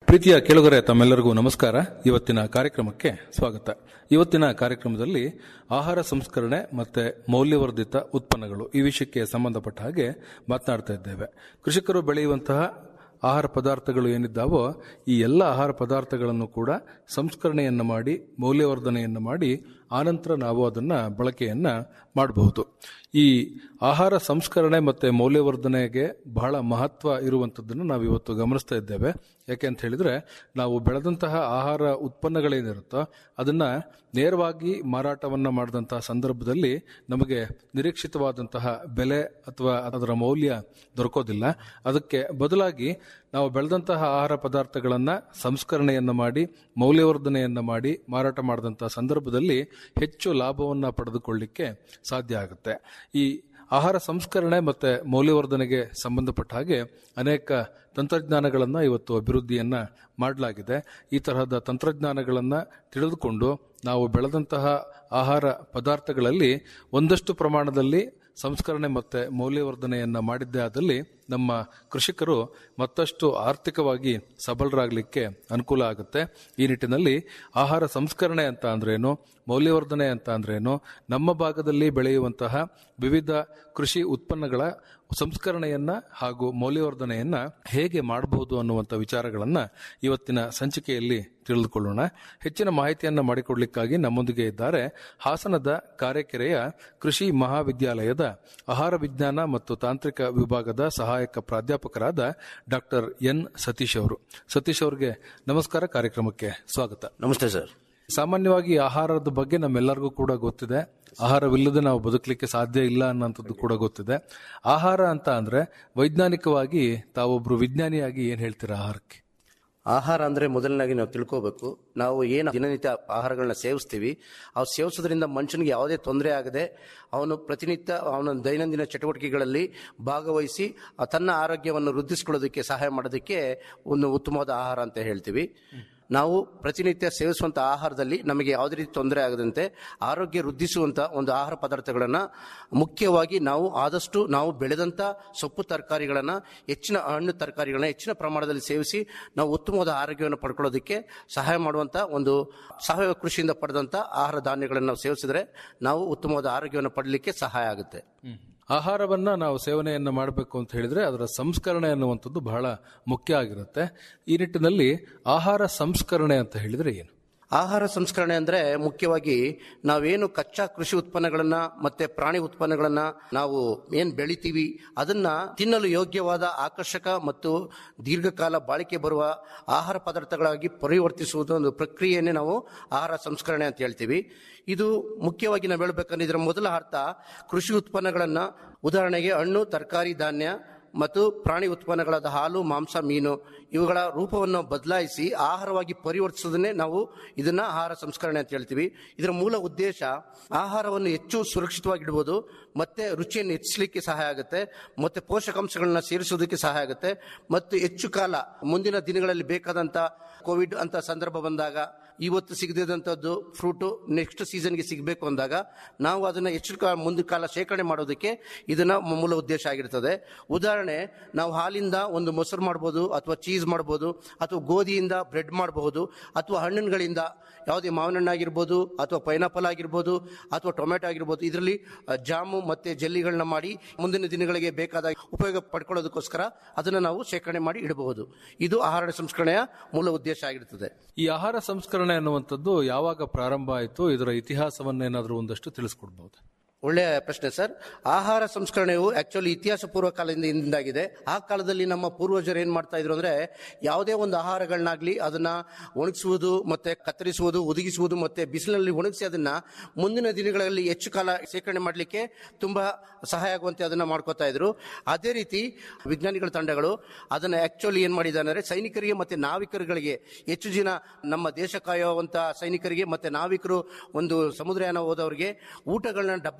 ಪ್ರೀತಿಯ ಕೇಳುಗರೆ ತಮ್ಮೆಲ್ಲರಿಗೂ ನಮಸ್ಕಾರ ಇವತ್ತಿನ ಕಾರ್ಯಕ್ರಮಕ್ಕೆ ಸ್ವಾಗತ ಇವತ್ತಿನ ಕಾರ್ಯಕ್ರಮದಲ್ಲಿ ಆಹಾರ ಸಂಸ್ಕರಣೆ ಮತ್ತೆ ಮೌಲ್ಯವರ್ಧಿತ ಉತ್ಪನ್ನಗಳು ಈ ವಿಷಯಕ್ಕೆ ಸಂಬಂಧಪಟ್ಟ ಹಾಗೆ ಮಾತನಾಡ್ತಾ ಇದ್ದೇವೆ ಕೃಷಿಕರು ಬೆಳೆಯುವಂತಹ ಆಹಾರ ಪದಾರ್ಥಗಳು ಏನಿದ್ದಾವೋ ಈ ಎಲ್ಲ ಆಹಾರ ಪದಾರ್ಥಗಳನ್ನು ಕೂಡ ಸಂಸ್ಕರಣೆಯನ್ನು ಮಾಡಿ ಮೌಲ್ಯವರ್ಧನೆಯನ್ನು ಮಾಡಿ ಆನಂತರ ನಾವು ಅದನ್ನ ಬಳಕೆಯನ್ನ ಮಾಡಬಹುದು ಈ ಆಹಾರ ಸಂಸ್ಕರಣೆ ಮತ್ತೆ ಮೌಲ್ಯವರ್ಧನೆಗೆ ಬಹಳ ಮಹತ್ವ ಇರುವಂತದ್ದನ್ನು ನಾವು ಇವತ್ತು ಗಮನಿಸ್ತಾ ಇದ್ದೇವೆ ಯಾಕೆ ಅಂತ ಹೇಳಿದ್ರೆ ನಾವು ಬೆಳೆದಂತಹ ಆಹಾರ ಉತ್ಪನ್ನಗಳೇನಿರುತ್ತೋ ಅದನ್ನ ನೇರವಾಗಿ ಮಾರಾಟವನ್ನ ಮಾಡಿದಂತಹ ಸಂದರ್ಭದಲ್ಲಿ ನಮಗೆ ನಿರೀಕ್ಷಿತವಾದಂತಹ ಬೆಲೆ ಅಥವಾ ಅದರ ಮೌಲ್ಯ ದೊರಕೋದಿಲ್ಲ ಅದಕ್ಕೆ ಬದಲಾಗಿ ನಾವು ಬೆಳೆದಂತಹ ಆಹಾರ ಪದಾರ್ಥಗಳನ್ನ ಸಂಸ್ಕರಣೆಯನ್ನ ಮಾಡಿ ಮೌಲ್ಯವರ್ಧನೆಯನ್ನ ಮಾಡಿ ಮಾರಾಟ ಮಾಡಿದಂತಹ ಸಂದರ್ಭದಲ್ಲಿ ಹೆಚ್ಚು ಲಾಭವನ್ನ ಪಡೆದುಕೊಳ್ಳಿಕ್ಕೆ ಸಾಧ್ಯ ಆಗುತ್ತೆ ಈ ಆಹಾರ ಸಂಸ್ಕರಣೆ ಮತ್ತೆ ಮೌಲ್ಯವರ್ಧನೆಗೆ ಸಂಬಂಧಪಟ್ಟ ಹಾಗೆ ಅನೇಕ ತಂತ್ರಜ್ಞಾನಗಳನ್ನ ಇವತ್ತು ಅಭಿವೃದ್ಧಿಯನ್ನ ಮಾಡಲಾಗಿದೆ ಈ ತರಹದ ತಂತ್ರಜ್ಞಾನಗಳನ್ನ ತಿಳಿದುಕೊಂಡು ನಾವು ಬೆಳೆದಂತಹ ಆಹಾರ ಪದಾರ್ಥಗಳಲ್ಲಿ ಒಂದಷ್ಟು ಪ್ರಮಾಣದಲ್ಲಿ ಸಂಸ್ಕರಣೆ ಮತ್ತೆ ಮೌಲ್ಯವರ್ಧನೆಯನ್ನ ಮಾಡಿದ್ದೇ ಆದಲ್ಲಿ ನಮ್ಮ ಕೃಷಿಕರು ಮತ್ತಷ್ಟು ಆರ್ಥಿಕವಾಗಿ ಸಬಲರಾಗಲಿಕ್ಕೆ ಅನುಕೂಲ ಆಗುತ್ತೆ ಈ ನಿಟ್ಟಿನಲ್ಲಿ ಆಹಾರ ಸಂಸ್ಕರಣೆ ಅಂತ ಅಂದ್ರೇನು ಮೌಲ್ಯವರ್ಧನೆ ಅಂತ ಅಂದ್ರೇನು ನಮ್ಮ ಭಾಗದಲ್ಲಿ ಬೆಳೆಯುವಂತಹ ವಿವಿಧ ಕೃಷಿ ಉತ್ಪನ್ನಗಳ ಸಂಸ್ಕರಣೆಯನ್ನ ಹಾಗೂ ಮೌಲ್ಯವರ್ಧನೆಯನ್ನ ಹೇಗೆ ಮಾಡಬಹುದು ಅನ್ನುವಂಥ ವಿಚಾರಗಳನ್ನ ಇವತ್ತಿನ ಸಂಚಿಕೆಯಲ್ಲಿ ತಿಳಿದುಕೊಳ್ಳೋಣ ಹೆಚ್ಚಿನ ಮಾಹಿತಿಯನ್ನ ಮಾಡಿಕೊಡ್ಲಿಕ್ಕಾಗಿ ನಮ್ಮೊಂದಿಗೆ ಇದ್ದಾರೆ ಹಾಸನದ ಕಾರೆಕೆರೆಯ ಕೃಷಿ ಮಹಾವಿದ್ಯಾಲಯದ ಆಹಾರ ವಿಜ್ಞಾನ ಮತ್ತು ತಾಂತ್ರಿಕ ವಿಭಾಗದ ಸಹಾಯಕ ಪ್ರಾಧ್ಯಾಪಕರಾದ ಡಾಕ್ಟರ್ ಎನ್ ಸತೀಶ್ ಅವರು ಸತೀಶ್ ಅವರಿಗೆ ನಮಸ್ಕಾರ ಕಾರ್ಯಕ್ರಮಕ್ಕೆ ಸ್ವಾಗತ ನಮಸ್ತೆ ಸರ್ ಸಾಮಾನ್ಯವಾಗಿ ಆಹಾರದ ಬಗ್ಗೆ ನಮ್ಮೆಲ್ಲರಿಗೂ ಕೂಡ ಗೊತ್ತಿದೆ ಆಹಾರವಿಲ್ಲದೆ ನಾವು ಬದುಕಲಿಕ್ಕೆ ಸಾಧ್ಯ ಇಲ್ಲ ಅನ್ನೋಂಥದ್ದು ಕೂಡ ಗೊತ್ತಿದೆ ಆಹಾರ ಅಂತ ಅಂದ್ರೆ ವೈಜ್ಞಾನಿಕವಾಗಿ ತಾವೊಬ್ರು ವಿಜ್ಞಾನಿಯಾಗಿ ಏನ್ ಹೇಳ್ತೀರಾ ಆಹಾರಕ್ಕೆ ಆಹಾರ ಅಂದ್ರೆ ಮೊದಲನಾಗಿ ನಾವು ತಿಳ್ಕೋಬೇಕು ನಾವು ಏನು ದಿನನಿತ್ಯ ಆಹಾರಗಳನ್ನ ಸೇವಿಸ್ತೀವಿ ಅವು ಸೇವಿಸೋದ್ರಿಂದ ಮನುಷ್ಯನಿಗೆ ಯಾವುದೇ ತೊಂದರೆ ಆಗದೆ ಅವನು ಪ್ರತಿನಿತ್ಯ ಅವನ ದೈನಂದಿನ ಚಟುವಟಿಕೆಗಳಲ್ಲಿ ಭಾಗವಹಿಸಿ ಆ ತನ್ನ ಆರೋಗ್ಯವನ್ನು ವೃದ್ಧಿಸ್ಕೊಳ್ಳೋದಕ್ಕೆ ಸಹಾಯ ಮಾಡೋದಕ್ಕೆ ಒಂದು ಉತ್ತಮವಾದ ಆಹಾರ ಅಂತ ಹೇಳ್ತೀವಿ ನಾವು ಪ್ರತಿನಿತ್ಯ ಸೇವಿಸುವಂತ ಆಹಾರದಲ್ಲಿ ನಮಗೆ ಯಾವುದೇ ರೀತಿ ತೊಂದರೆ ಆಗದಂತೆ ಆರೋಗ್ಯ ವೃದ್ಧಿಸುವಂತ ಒಂದು ಆಹಾರ ಪದಾರ್ಥಗಳನ್ನ ಮುಖ್ಯವಾಗಿ ನಾವು ಆದಷ್ಟು ನಾವು ಬೆಳೆದಂತ ಸೊಪ್ಪು ತರಕಾರಿಗಳನ್ನ ಹೆಚ್ಚಿನ ಹಣ್ಣು ತರಕಾರಿಗಳನ್ನ ಹೆಚ್ಚಿನ ಪ್ರಮಾಣದಲ್ಲಿ ಸೇವಿಸಿ ನಾವು ಉತ್ತಮವಾದ ಆರೋಗ್ಯವನ್ನು ಪಡ್ಕೊಳ್ಳೋದಕ್ಕೆ ಸಹಾಯ ಮಾಡುವಂತ ಒಂದು ಸಾವಯವ ಕೃಷಿಯಿಂದ ಪಡೆದಂತ ಆಹಾರ ಧಾನ್ಯಗಳನ್ನು ನಾವು ಸೇವಿಸಿದ್ರೆ ನಾವು ಉತ್ತಮವಾದ ಆರೋಗ್ಯವನ್ನು ಪಡಲಿಕ್ಕೆ ಸಹಾಯ ಆಗುತ್ತೆ ಆಹಾರವನ್ನ ನಾವು ಸೇವನೆಯನ್ನ ಮಾಡಬೇಕು ಅಂತ ಹೇಳಿದ್ರೆ ಅದರ ಸಂಸ್ಕರಣೆ ಅನ್ನುವಂಥದ್ದು ಬಹಳ ಮುಖ್ಯ ಆಗಿರುತ್ತೆ ಈ ನಿಟ್ಟಿನಲ್ಲಿ ಆಹಾರ ಸಂಸ್ಕರಣೆ ಅಂತ ಹೇಳಿದ್ರೆ ಏನು ಆಹಾರ ಸಂಸ್ಕರಣೆ ಅಂದ್ರೆ ಮುಖ್ಯವಾಗಿ ನಾವೇನು ಕಚ್ಚಾ ಕೃಷಿ ಉತ್ಪನ್ನಗಳನ್ನ ಮತ್ತೆ ಪ್ರಾಣಿ ಉತ್ಪನ್ನಗಳನ್ನ ನಾವು ಏನ್ ಬೆಳಿತೀವಿ ಅದನ್ನ ತಿನ್ನಲು ಯೋಗ್ಯವಾದ ಆಕರ್ಷಕ ಮತ್ತು ದೀರ್ಘಕಾಲ ಬಾಳಿಕೆ ಬರುವ ಆಹಾರ ಪದಾರ್ಥಗಳಾಗಿ ಪರಿವರ್ತಿಸುವುದು ಒಂದು ಪ್ರಕ್ರಿಯೆಯನ್ನೇ ನಾವು ಆಹಾರ ಸಂಸ್ಕರಣೆ ಅಂತ ಹೇಳ್ತೀವಿ ಇದು ಮುಖ್ಯವಾಗಿ ನಾವು ಹೇಳ್ಬೇಕಂದ್ರೆ ಇದರ ಮೊದಲ ಅರ್ಥ ಕೃಷಿ ಉತ್ಪನ್ನಗಳನ್ನ ಉದಾಹರಣೆಗೆ ಹಣ್ಣು ತರಕಾರಿ ಧಾನ್ಯ ಮತ್ತು ಪ್ರಾಣಿ ಉತ್ಪನ್ನಗಳಾದ ಹಾಲು ಮಾಂಸ ಮೀನು ಇವುಗಳ ರೂಪವನ್ನು ಬದಲಾಯಿಸಿ ಆಹಾರವಾಗಿ ಪರಿವರ್ತಿಸೋದನ್ನೇ ನಾವು ಇದನ್ನ ಆಹಾರ ಸಂಸ್ಕರಣೆ ಅಂತ ಹೇಳ್ತೀವಿ ಇದರ ಮೂಲ ಉದ್ದೇಶ ಆಹಾರವನ್ನು ಹೆಚ್ಚು ಸುರಕ್ಷಿತವಾಗಿಡ್ಬೋದು ಮತ್ತೆ ರುಚಿಯನ್ನು ಹೆಚ್ಚಿಸಲಿಕ್ಕೆ ಸಹಾಯ ಆಗುತ್ತೆ ಮತ್ತೆ ಪೋಷಕಾಂಶಗಳನ್ನ ಸೇರಿಸೋದಕ್ಕೆ ಸಹಾಯ ಆಗುತ್ತೆ ಮತ್ತು ಹೆಚ್ಚು ಕಾಲ ಮುಂದಿನ ದಿನಗಳಲ್ಲಿ ಬೇಕಾದಂತ ಕೋವಿಡ್ ಅಂತ ಸಂದರ್ಭ ಬಂದಾಗ ಇವತ್ತು ಸಿಗದಿದ್ದಂಥದ್ದು ಫ್ರೂಟು ನೆಕ್ಸ್ಟ್ ಸೀಸನ್ಗೆ ಸಿಗಬೇಕು ಅಂದಾಗ ನಾವು ಅದನ್ನ ಹೆಚ್ಚು ಕಾಲ ಮುಂದೆ ಕಾಲ ಶೇಖರಣೆ ಮಾಡೋದಕ್ಕೆ ಇದನ್ನ ಮೂಲ ಉದ್ದೇಶ ಆಗಿರ್ತದೆ ಉದಾಹರಣೆ ನಾವು ಹಾಲಿಂದ ಒಂದು ಮೊಸರು ಮಾಡ್ಬೋದು ಅಥವಾ ಚೀಸ್ ಮಾಡ್ಬೋದು ಅಥವಾ ಗೋಧಿಯಿಂದ ಬ್ರೆಡ್ ಮಾಡಬಹುದು ಅಥವಾ ಹಣ್ಣುಗಳಿಂದ ಯಾವುದೇ ಮಾವಿನ ಹಣ್ಣು ಆಗಿರ್ಬೋದು ಅಥವಾ ಪೈನಾಪಲ್ ಆಗಿರ್ಬೋದು ಅಥವಾ ಟೊಮೆಟೊ ಆಗಿರ್ಬೋದು ಇದರಲ್ಲಿ ಜಾಮು ಮತ್ತೆ ಜೆಲ್ಲಿಗಳನ್ನ ಮಾಡಿ ಮುಂದಿನ ದಿನಗಳಿಗೆ ಬೇಕಾದ ಉಪಯೋಗ ಪಡ್ಕೊಳ್ಳೋದಕ್ಕೋಸ್ಕರ ಅದನ್ನು ನಾವು ಶೇಖರಣೆ ಮಾಡಿ ಇಡಬಹುದು ಇದು ಆಹಾರ ಸಂಸ್ಕರಣೆಯ ಮೂಲ ಉದ್ದೇಶ ಆಗಿರ್ತದೆ ಈ ಆಹಾರ ಸಂಸ್ಕರಣೆ ಅನ್ನುವಂಥದ್ದು ಯಾವಾಗ ಪ್ರಾರಂಭ ಆಯಿತು ಇದರ ಇತಿಹಾಸವನ್ನೇನಾದ್ರೂ ಒಂದಷ್ಟು ತಿಳಿಸ್ಕೊಡ್ಬಹುದು ಒಳ್ಳೆಯ ಪ್ರಶ್ನೆ ಸರ್ ಆಹಾರ ಸಂಸ್ಕರಣೆಯು ಆಕ್ಚುಲಿ ಇತಿಹಾಸ ಪೂರ್ವ ಕಾಲದಿಂದ ಹಿಂದಾಗಿದೆ ಆ ಕಾಲದಲ್ಲಿ ನಮ್ಮ ಪೂರ್ವಜರು ಏನ್ ಮಾಡ್ತಾ ಇದ್ರು ಅಂದ್ರೆ ಯಾವುದೇ ಒಂದು ಆಹಾರಗಳನ್ನಾಗ್ಲಿ ಅದನ್ನ ಒಣಗಿಸುವುದು ಮತ್ತೆ ಕತ್ತರಿಸುವುದು ಒದಗಿಸುವುದು ಮತ್ತೆ ಬಿಸಿಲಿನಲ್ಲಿ ಒಣಗಿಸಿ ಅದನ್ನ ಮುಂದಿನ ದಿನಗಳಲ್ಲಿ ಹೆಚ್ಚು ಕಾಲ ಶೇಖರಣೆ ಮಾಡಲಿಕ್ಕೆ ತುಂಬಾ ಸಹಾಯ ಆಗುವಂತೆ ಅದನ್ನ ಮಾಡ್ಕೋತಾ ಇದ್ರು ಅದೇ ರೀತಿ ವಿಜ್ಞಾನಿಗಳ ತಂಡಗಳು ಅದನ್ನ ಆಕ್ಚುಲಿ ಏನ್ ಮಾಡಿದ್ದಾರೆ ಅಂದ್ರೆ ಸೈನಿಕರಿಗೆ ಮತ್ತೆ ನಾವಿಕರುಗಳಿಗೆ ಹೆಚ್ಚು ಜನ ನಮ್ಮ ದೇಶ ಕಾಯುವಂತ ಸೈನಿಕರಿಗೆ ಮತ್ತೆ ನಾವಿಕರು ಒಂದು ಸಮುದ್ರಯಾನ ಹೋದವರಿಗೆ ಊಟಗಳನ್ನ ಡಬ್ಬ